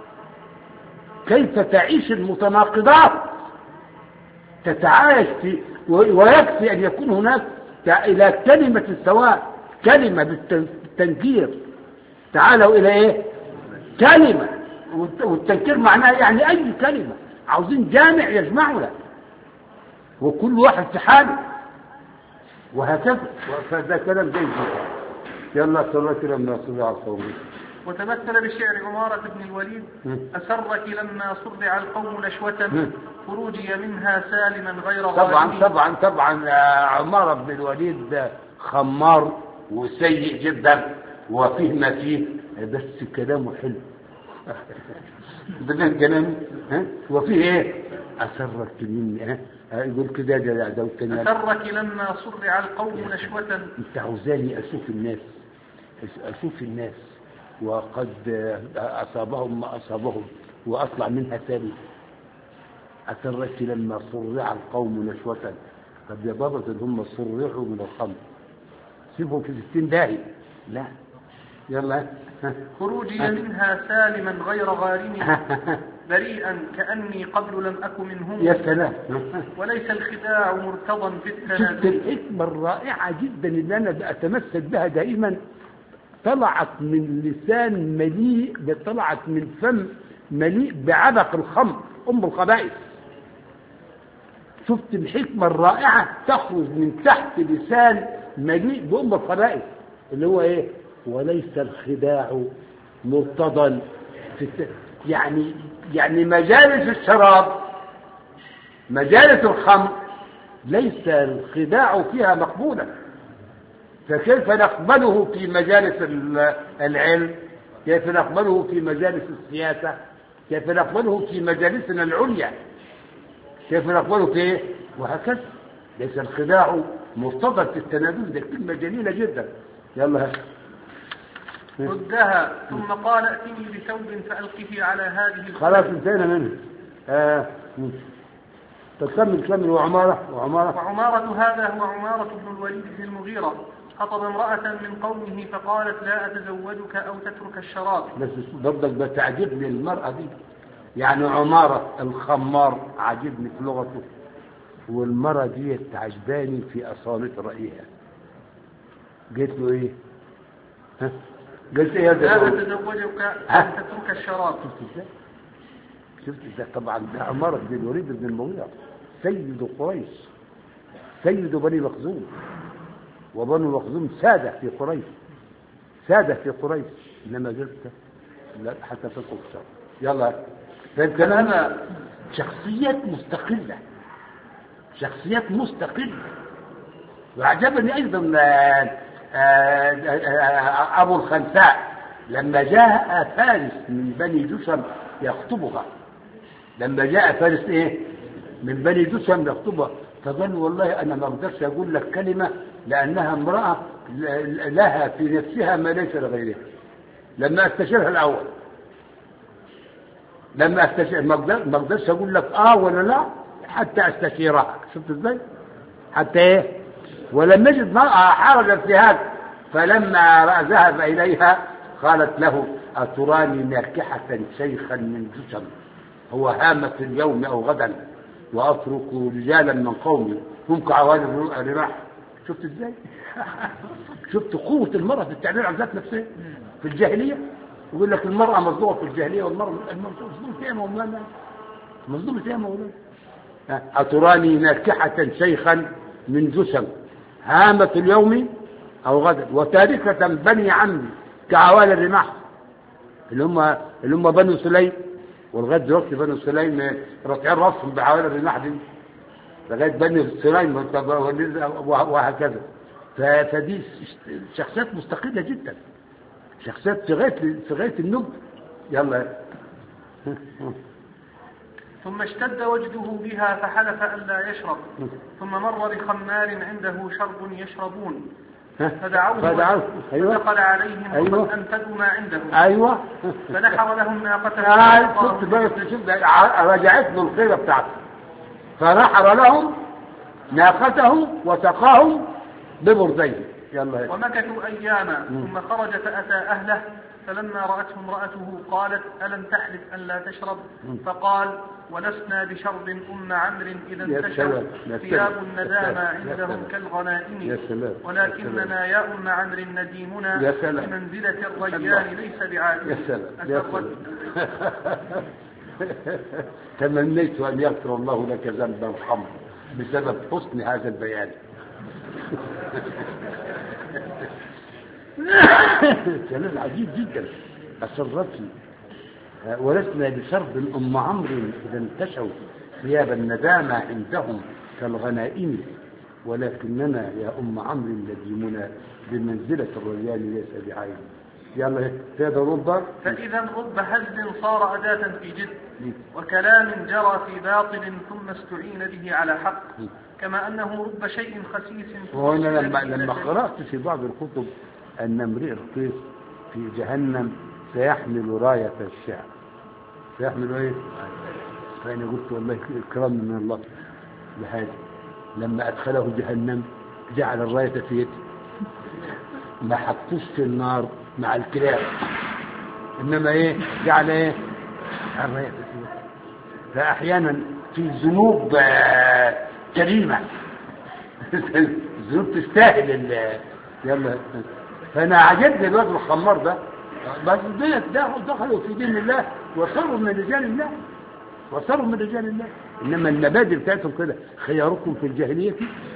[SPEAKER 3] كيف تعيش المتناقضات تتعايش في و- ويكفي ان يكون هناك تع- الى كلمه سواء كلمه بالتن- بالتنكير تعالوا الى ايه كلمه والت- والتنكير معناه يعني اي كلمه عاوزين جامع يجمعنا وكل واحد في حاله وهكذا فده كلام جيد جدا يلا صلى كده من رسول على الصوم
[SPEAKER 4] وتمثل بشعر عمارة بن الوليد أسرك لما صرع القوم نشوة خروجي منها سالما غير
[SPEAKER 3] طبعا
[SPEAKER 4] غالب
[SPEAKER 3] طبعا طبعا آه، عمار بن الوليد ده خمار وسيء جدا وفيه ما فيه بس كلامه حلو ده كان كلام ها وفيه ايه اسرك مني ها آه، يقول كده ده ده والتاني
[SPEAKER 4] أسرك لما صرع القوم نشوة
[SPEAKER 3] انت عاوزاني اشوف الناس اشوف الناس وقد اصابهم ما اصابهم واطلع منها ثاني اسرت لما صرع القوم نشوة طب يا بابا دول هم صرعوا من الخمر سيبهم في ستين داهية لا يلا
[SPEAKER 4] خروجي منها سالما غير غارم بريئا كأني قبل لم أك منهم
[SPEAKER 3] يا سلام
[SPEAKER 4] وليس الخداع مرتضى في
[SPEAKER 3] شفت
[SPEAKER 4] التنازل
[SPEAKER 3] الحكمة الرائعة جدا اللي أنا أتمسك بها دائما طلعت من لسان مليء طلعت من فم مليء بعبق الخمر أم الخبائث شفت الحكمة الرائعة تخرج من تحت لسان مليء بأم الخبائث اللي هو إيه وليس الخداع مرتضى في الت... يعني يعني مجالس الشراب مجالس الخمر ليس الخداع فيها مقبولا فكيف نقبله في مجالس ال- العلم كيف نقبله في مجالس السياسة كيف نقبله في مجالسنا العليا كيف نقبله في إيه؟ وهكذا ليس الخداع مرتبط في التنادل ده كلمة جميلة جدا يلا ها.
[SPEAKER 4] ردها ثم قال ائتني بثوب فألقه على هذه
[SPEAKER 3] خلاص انتهينا منه آه. مم. طب كمل كمل وعمارة وعمارة
[SPEAKER 4] وعمارة هذا هو عمارة بن الوليد بن المغيرة خطب امرأة من قومه فقالت لا أتزوجك أو تترك الشراب
[SPEAKER 3] بس برضك بتعجبني المرأة دي يعني عمارة الخمار عاجبني في لغته والمرأة دي عجباني في أصالة رأيها قلت له إيه؟ ها؟ قلت إيه يا
[SPEAKER 4] لا
[SPEAKER 3] دكتور؟
[SPEAKER 4] أتزوجك أو
[SPEAKER 3] ها؟
[SPEAKER 4] تترك الشراب
[SPEAKER 3] شفت ازاي؟ شفت ازاي؟ طبعا ده عمارة بن الوليد بن المغيرة سيد قريش سيد بني مخزوم وبنو مخزوم سادة في قريش سادة في قريش إنما قلت لا حتى تلقوا الشر يلا فالكلام شخصيات مستقلة شخصيات مستقلة وأعجبني أيضا آه، آه، آه، أبو الخنساء لما جاء فارس من بني جشم يخطبها لما جاء فارس إيه من بني جشم يخطبها فقال والله أنا ما أقدرش أقول لك كلمة لأنها امرأة ل- لها في نفسها ما ليس لغيرها لما استشيرها الأول لما استشير ما أقدر- ما اقدرش اقول لك اه ولا لا حتى استشيرها شفت ازاي حتى ايه ولم يجد مرأة حرجا في هذا فلما ذهب اليها قالت له اتراني ناكحة شيخا من جسم هو هامة اليوم او غدا واترك رجالا من قومي هم كعوالم الرماح شفت ازاي شفت قوة المرأة في التعبير عن ذات نفسها في الجاهلية يقول لك المرأة مظلومة في الجاهلية والمرأة مظلومة فيها مولانا مظلومة فيها مولانا أتراني ناكحة شيخا من جسم هامة اليوم أو غدا وتاركة بني عمي كعوالي الرماح اللي هم اللي هم بنو سليم ولغاية دلوقتي بنو سليم رافعين راسهم بعوالي الرماح دي لغاية بني سليم وهكذا ف- فدي شخصيات مستقلة جدا شخصيات في غاية في غاية النضج يلا
[SPEAKER 4] ثم اشتد وجده بها فحلف ألا يشرب ثم مر بخمار عنده شرب يشربون فدعوه
[SPEAKER 3] فدعوه ايوه
[SPEAKER 4] فدخل عليهم
[SPEAKER 3] أيوة.
[SPEAKER 4] وقد أنفذوا ما عنده
[SPEAKER 3] ايوه
[SPEAKER 4] فنحر لهم ناقته
[SPEAKER 3] آه،
[SPEAKER 4] فأعطاهم
[SPEAKER 3] شفت بقى شفت ع- رجعت له الخيرة بتاعته فنحر لهم ناقته وسقاهم ببردين يلا
[SPEAKER 4] ومكثوا أياما ثم خرج فأتى أهله فلما رأته امرأته قالت ألم تحلف أن لا تشرب فقال ولسنا بشرب أم عمرو إذا
[SPEAKER 3] يا
[SPEAKER 4] انتشر
[SPEAKER 3] سلام، يا
[SPEAKER 4] ثياب
[SPEAKER 3] سلام، يا
[SPEAKER 4] الندامة
[SPEAKER 3] سلام، يا
[SPEAKER 4] عندهم
[SPEAKER 3] سلام.
[SPEAKER 4] كالغنائم
[SPEAKER 3] يا سلام، يا
[SPEAKER 4] ولكننا يا أم عمرو نديمنا
[SPEAKER 3] يا سلام.
[SPEAKER 4] بمنزلة
[SPEAKER 3] الله.
[SPEAKER 4] الريان ليس بعادل
[SPEAKER 3] يا سلام يا
[SPEAKER 4] أسرت
[SPEAKER 3] سلام تمنيت أن يغفر الله لك ذنب الخمر بسبب حسن هذا البيان كلام عجيب جدا أسرتني ولسنا بشرب أم عمرو إذا انتشوا ثياب الندامة عندهم كالغنائم ولكننا يا أم عمرو نديمنا بمنزلة الريان ليس بعين يلا تقدر ربك
[SPEAKER 4] فإذا رب هزل صار أداة في جد وكلام جرى في باطل ثم استعين به على حق كما أنه رب شيء خسيس
[SPEAKER 3] وهنا
[SPEAKER 4] توصل
[SPEAKER 3] لما
[SPEAKER 4] به إلى
[SPEAKER 3] لما
[SPEAKER 4] شيء.
[SPEAKER 3] قرأت في بعض الكتب أن امرئ القيس في جهنم سيحمل راية الشعر سيحمل ايه؟ فأنا قلت والله إكرام من الله لهذا لما أدخله جهنم جعل الراية في يده ما حطوش في النار مع الكلاب انما ايه جعل ايه الرياء فاحيانا في ذنوب آه، كريمه الذنوب تستاهل ال- يلا فانا عجبني الواد الخمار ده بس ديت ده دخلوا في دين الله وصاروا من رجال الله وصاروا من رجال الله انما المبادئ بتاعتهم كده خياركم في الجاهليه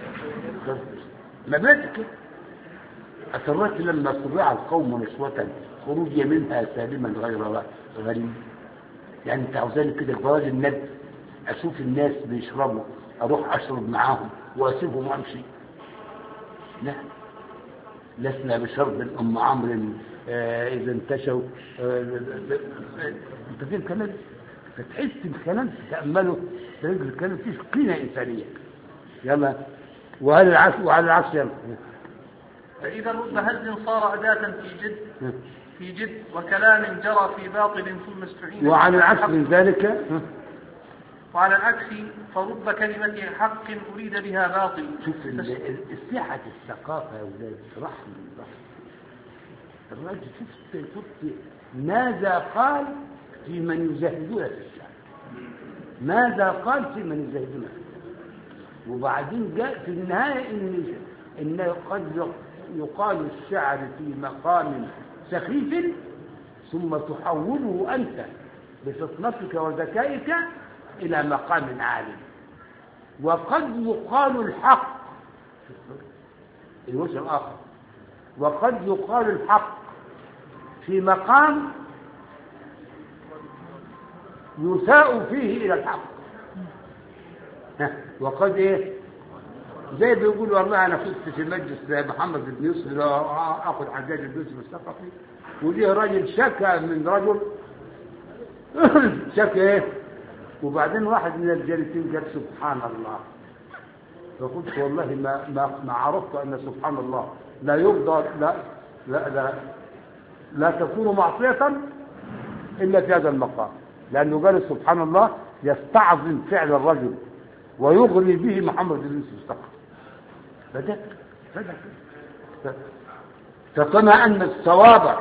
[SPEAKER 3] مبادئ كده أسرت لما سرع القوم نسوة خروج منها سالما غير غريب يعني انت عاوزاني كده جواز الند اشوف الناس بيشربوا اروح اشرب معاهم واسيبهم وامشي لا لسنا بشرب ام عمرو آه، اذا انتشوا آه، انت فين الكلام فتحس بالكلام تتامله تلاقي الكلام فيه قيمه انسانيه يلا وعلى العكس وعلى العكس يلا
[SPEAKER 4] فإذا رب هز صار أداة في جد في جد وكلام جرى في باطل ثم استعين
[SPEAKER 3] وعلى
[SPEAKER 4] به
[SPEAKER 3] العكس
[SPEAKER 4] حق.
[SPEAKER 3] من ذلك
[SPEAKER 4] وعلى العكس فرب كلمة حق أريد بها باطل
[SPEAKER 3] شوف ال- ال- السعة الثقافة يا ولاد رحم رحم الراجل شفت شفت ماذا قال في من يزهدون في الشعر ماذا قال في من يزهدون في الشعر وبعدين جاء في النهاية إن إن قد يقال الشعر في مقام سخيف ثم تحوله أنت بفطنتك وذكائك إلى مقام عالي وقد يقال الحق الوجه الآخر وقد يقال الحق في مقام يساء فيه إلى الحق ها، وقد إيه زي بيقول والله أنا كنت في مجلس محمد بن يوسف اللي هو أخذ حجاج بن يوسف الثقفي وجه راجل شكى من رجل شكى إيه وبعدين واحد من الجالسين قال سبحان الله فقلت والله ما ما ما عرفت ان سبحان الله لا يرضى لا لا لا, لا تكون معصية الا في هذا المقام لانه قال سبحان الله يستعظم فعل الرجل ويغري به محمد بن يوسف الثقفي فده فده ف- فكما ان الصواب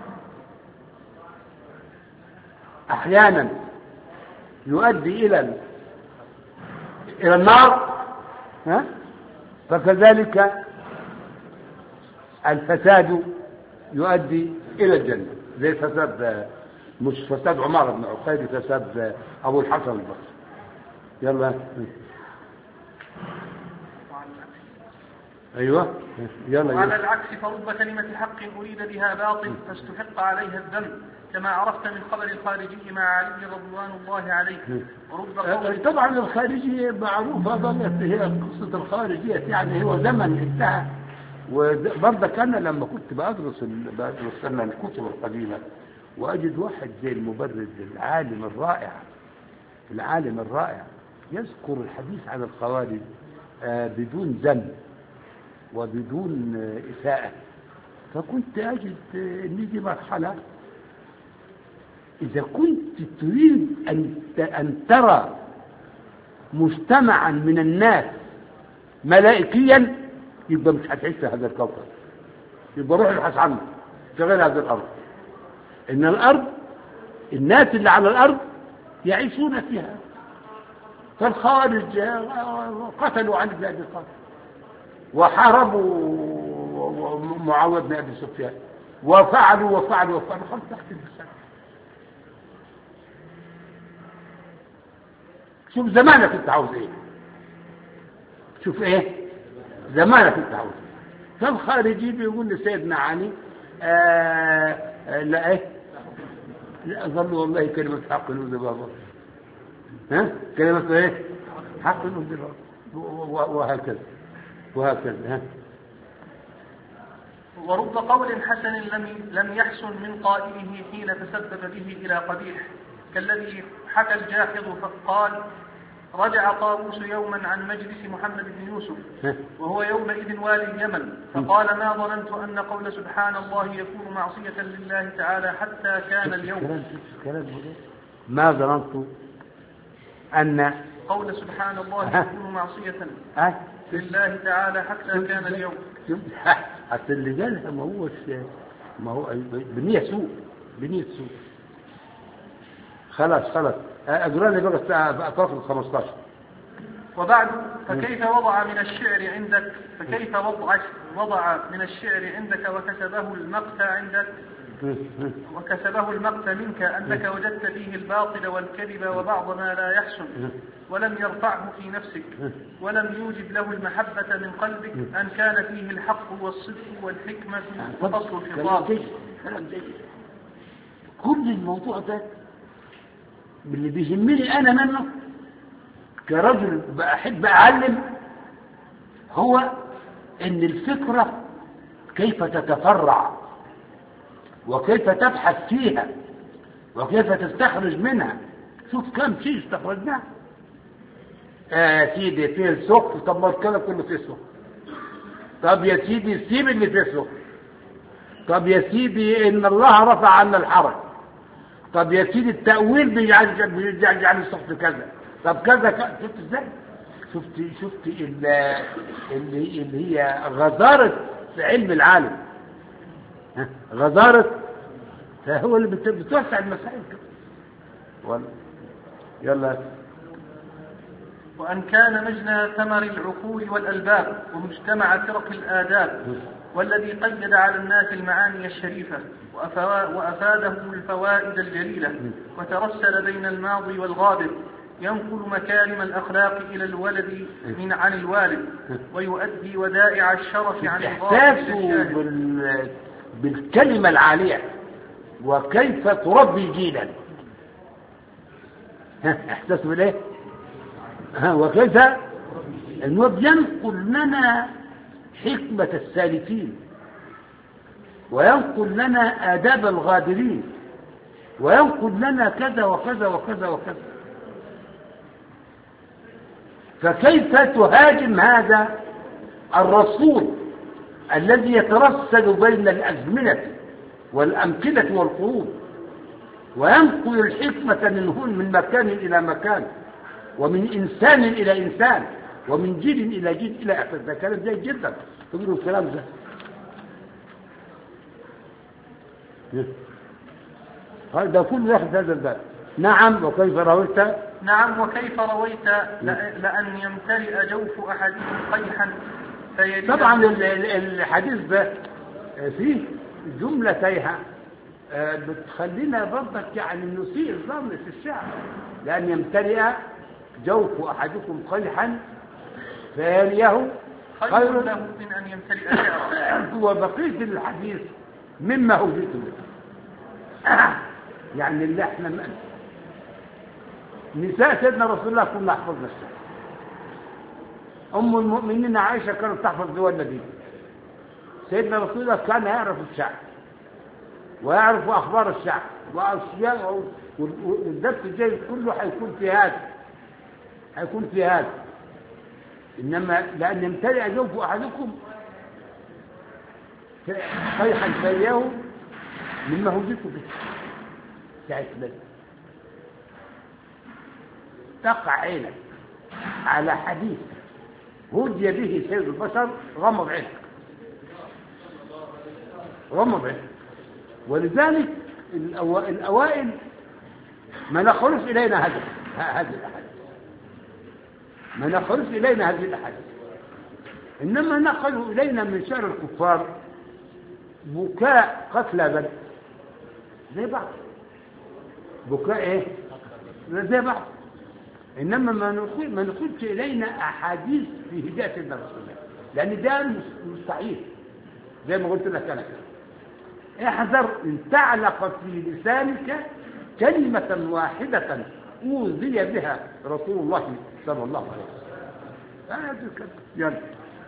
[SPEAKER 3] احيانا يؤدي الى ال- الى النار ها فكذلك الفساد يؤدي الى الجنه زي فساد مش فساد عمر بن عقيل فساد ابو الحسن البصري يلا ايوه يلا
[SPEAKER 4] وعلى
[SPEAKER 3] يلا
[SPEAKER 4] العكس فرب كلمة حق أريد بها باطل فاستحق عليها الذنب كما عرفت من خبر الخارجي مع علي رضوان الله عليه ورب قول
[SPEAKER 3] طبعا الخارجية معروفة ظلت هي قصة الخارجية يعني هو زمن انتهى وبرضك أنا لما كنت بدرس ال- بدرس أنا الكتب القديمة وأجد واحد زي المبرد العالم الرائع العالم الرائع يذكر الحديث عن الخوارج آه، بدون ذم وبدون آه، إساءة فكنت أجد آه، إن دي مرحلة إذا كنت تريد أن أن ترى مجتمعا من الناس ملائكيا يبقى مش هتعيش في هذا الكوكب يبقى روح ابحث عنه في غير هذه الأرض إن الأرض الناس اللي على الأرض يعيشون فيها فالخوارج قتلوا عن ابن أبي طالب وحاربوا معاوية بن أبي سفيان وفعلوا وفعلوا وفعلوا خلص تحت الإنسان شوف زمانك انت عاوز ايه شوف ايه زمانك انت عاوز ايه فالخارجي بيقول لسيدنا علي آه آه لا ايه لا اظن والله كلمة حق نوزي بابا ها كلمة ايه حق نوزي بابا وهكذا وهكذا ها
[SPEAKER 4] ورب قول حسن لم لم يحسن من قائله حين تسبب به إلى قبيح كالذي حكى الجاحظ فقال رجع طاووس يوما عن مجلس محمد بن يوسف
[SPEAKER 3] ها
[SPEAKER 4] وهو يومئذ والي اليمن فقال ما ظننت أن قول سبحان الله يكون معصية لله تعالى حتى كان اليوم
[SPEAKER 3] كلام كلام ما ظننت ان
[SPEAKER 4] قول سبحان الله يكون معصية
[SPEAKER 3] ها
[SPEAKER 4] لله تعالى حتى كان اليوم
[SPEAKER 3] حتى اللي قالها ما هوش ما هو بالنية سوء بنية سوء خلاص خلاص اقرا لي بقى فصل 15
[SPEAKER 4] وبعد فكيف وضع من الشعر عندك فكيف وضع وضع من الشعر عندك وكسبه المقت عندك وكسبه المقت منك أنك وجدت فيه الباطل والكذب وبعض ما لا يحسن ولم يرفعه في نفسك ولم يوجب له المحبة من قلبك أن كان فيه الحق والصدق والحكمة وفصل
[SPEAKER 3] كلام
[SPEAKER 4] الخطاب
[SPEAKER 3] جيد كلام جيد كل الموضوع ده اللي بيهمني انا منه كرجل بحب اعلم هو ان الفكره كيف تتفرع وكيف تبحث فيها وكيف تستخرج منها شوف كم شيء استخرجناه آه يا سيدي فيه السكر طب ما الكلام كله فيه سكر طب يا سيدي سيب اللي فيه سكر طب يا سيدي ان الله رفع عنا الحرج طب يا سيدي التأويل بيجعل بيجعل الصحف كذا طب كذا كذا شفت ازاي شفت شفت ال- اللي اللي هي غزارة في علم العالم ها؟ غزارة فهو اللي بت- بتوسع المسائل كده ولا يلا
[SPEAKER 4] وأن كان مجنى ثمر العقول والألباب ومجتمع فرق الآداب والذي قيد على الناس المعاني الشريفة وأفوا- وأفادهم الفوائد الجليلة وترسل بين الماضي والغابر ينقل مكارم الأخلاق إلى الولد من عن الوالد ويؤدي ودائع الشرف عن الغائب إلى
[SPEAKER 3] إحساسه
[SPEAKER 4] الشاهد
[SPEAKER 3] بال... بالكلمة العالية وكيف تربي جيلا ها إحساسه بالإيه؟ ها وكيف إنه بينقل لنا حكمة السالفين وينقل لنا آداب الغادرين وينقل لنا كذا وكذا وكذا وكذا فكيف تهاجم هذا الرسول الذي يترسل بين الأزمنة والأمكنة والقرون وينقل الحكمة من هون من مكان إلى مكان ومن إنسان إلى إنسان ومن جيل إلى جيل إلى آخره ده كلام جيد جدا تقولوا الكلام ده هذا كل ياخذ هذا الباب نعم وكيف رويت
[SPEAKER 4] نعم وكيف رويت لأ- لأن يمتلئ جوف أحدهم قيحا فيلد
[SPEAKER 3] طبعا ال- ال- الحديث ده فيه جملة تايهة آه، بتخلينا برضك يعني نسيء الظن في الشعر لأن يمتلئ جوف أحدكم قيحا فيليه
[SPEAKER 4] خير
[SPEAKER 3] خير
[SPEAKER 4] له من أن يمتلئ شعرا
[SPEAKER 3] وبقية الحديث مما هديت به يعني اللي احنا م- نساء سيدنا رسول الله كنا حفظنا الشعر أم المؤمنين عائشة كانت تحفظ جوال النبي سيدنا رسول الله كان يعرف الشعر ويعرف أخبار الشعر وأشياء والدرس الجاي كله حيكون في هذا حيكون في هذا إنما لأن يمتلئ جوف أحدكم صيحا فإياه مما هديت به ساعة بدر تقع عينك على حديث هدي به سيد البشر غمض عينك غمض عينك ولذلك الأو- الأوائل ما نخرج إلينا هذا ه- هذه الأحاديث ما نخرج إلينا هذه الأحاديث إنما نقلوا إلينا من شعر الكفار بكاء قتلى بدر زي بعض بكاء ايه زي بعض انما ما نقول ما نقولش الينا احاديث في هدايه سيدنا رسول الله لان ده مس- مستحيل زي ما قلت لك انا كده احذر ان تعلق في لسانك كلمة واحدة أوذي بها رسول الله صلى الله عليه وسلم هذا كده. يلا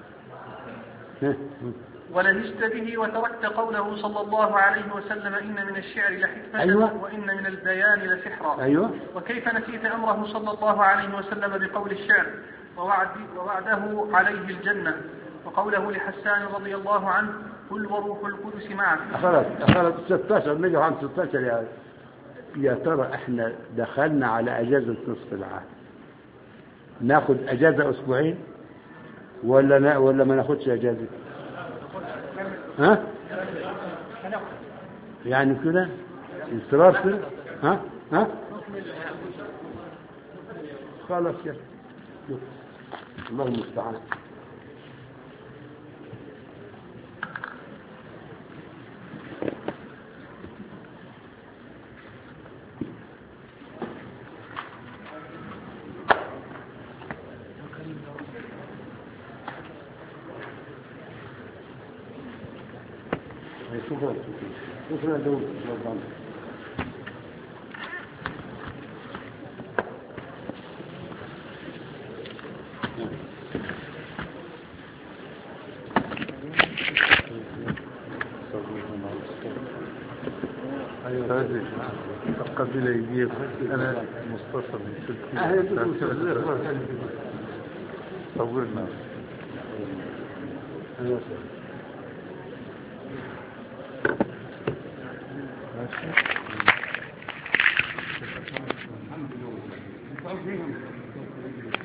[SPEAKER 4] ولهجت به وتركت قوله صلى الله عليه وسلم إن من الشعر لحكمة
[SPEAKER 3] أيوة.
[SPEAKER 4] وإن من البيان لسحرا
[SPEAKER 3] ايوه
[SPEAKER 4] وكيف نسيت أمره صلى الله عليه وسلم بقول الشعر ووعد ووعده عليه الجنة وقوله لحسان رضي الله عنه قل وروح القدس معك
[SPEAKER 3] خلاص خلاص 16 نجح عن 16 يا يا ترى احنا دخلنا على اجازه نصف العام ناخد اجازه اسبوعين ولا نا ولا ما ناخدش اجازه ها يعني كده
[SPEAKER 2] انصراف كده ها ها خلاص يا الله المستعان شكرا شكرا دول شكرا
[SPEAKER 6] هذه قبل يجيب أنا مصطفى من
[SPEAKER 2] أهلا
[SPEAKER 6] تركيا
[SPEAKER 2] بكم
[SPEAKER 6] صورنا
[SPEAKER 2] أهلا
[SPEAKER 6] ماشي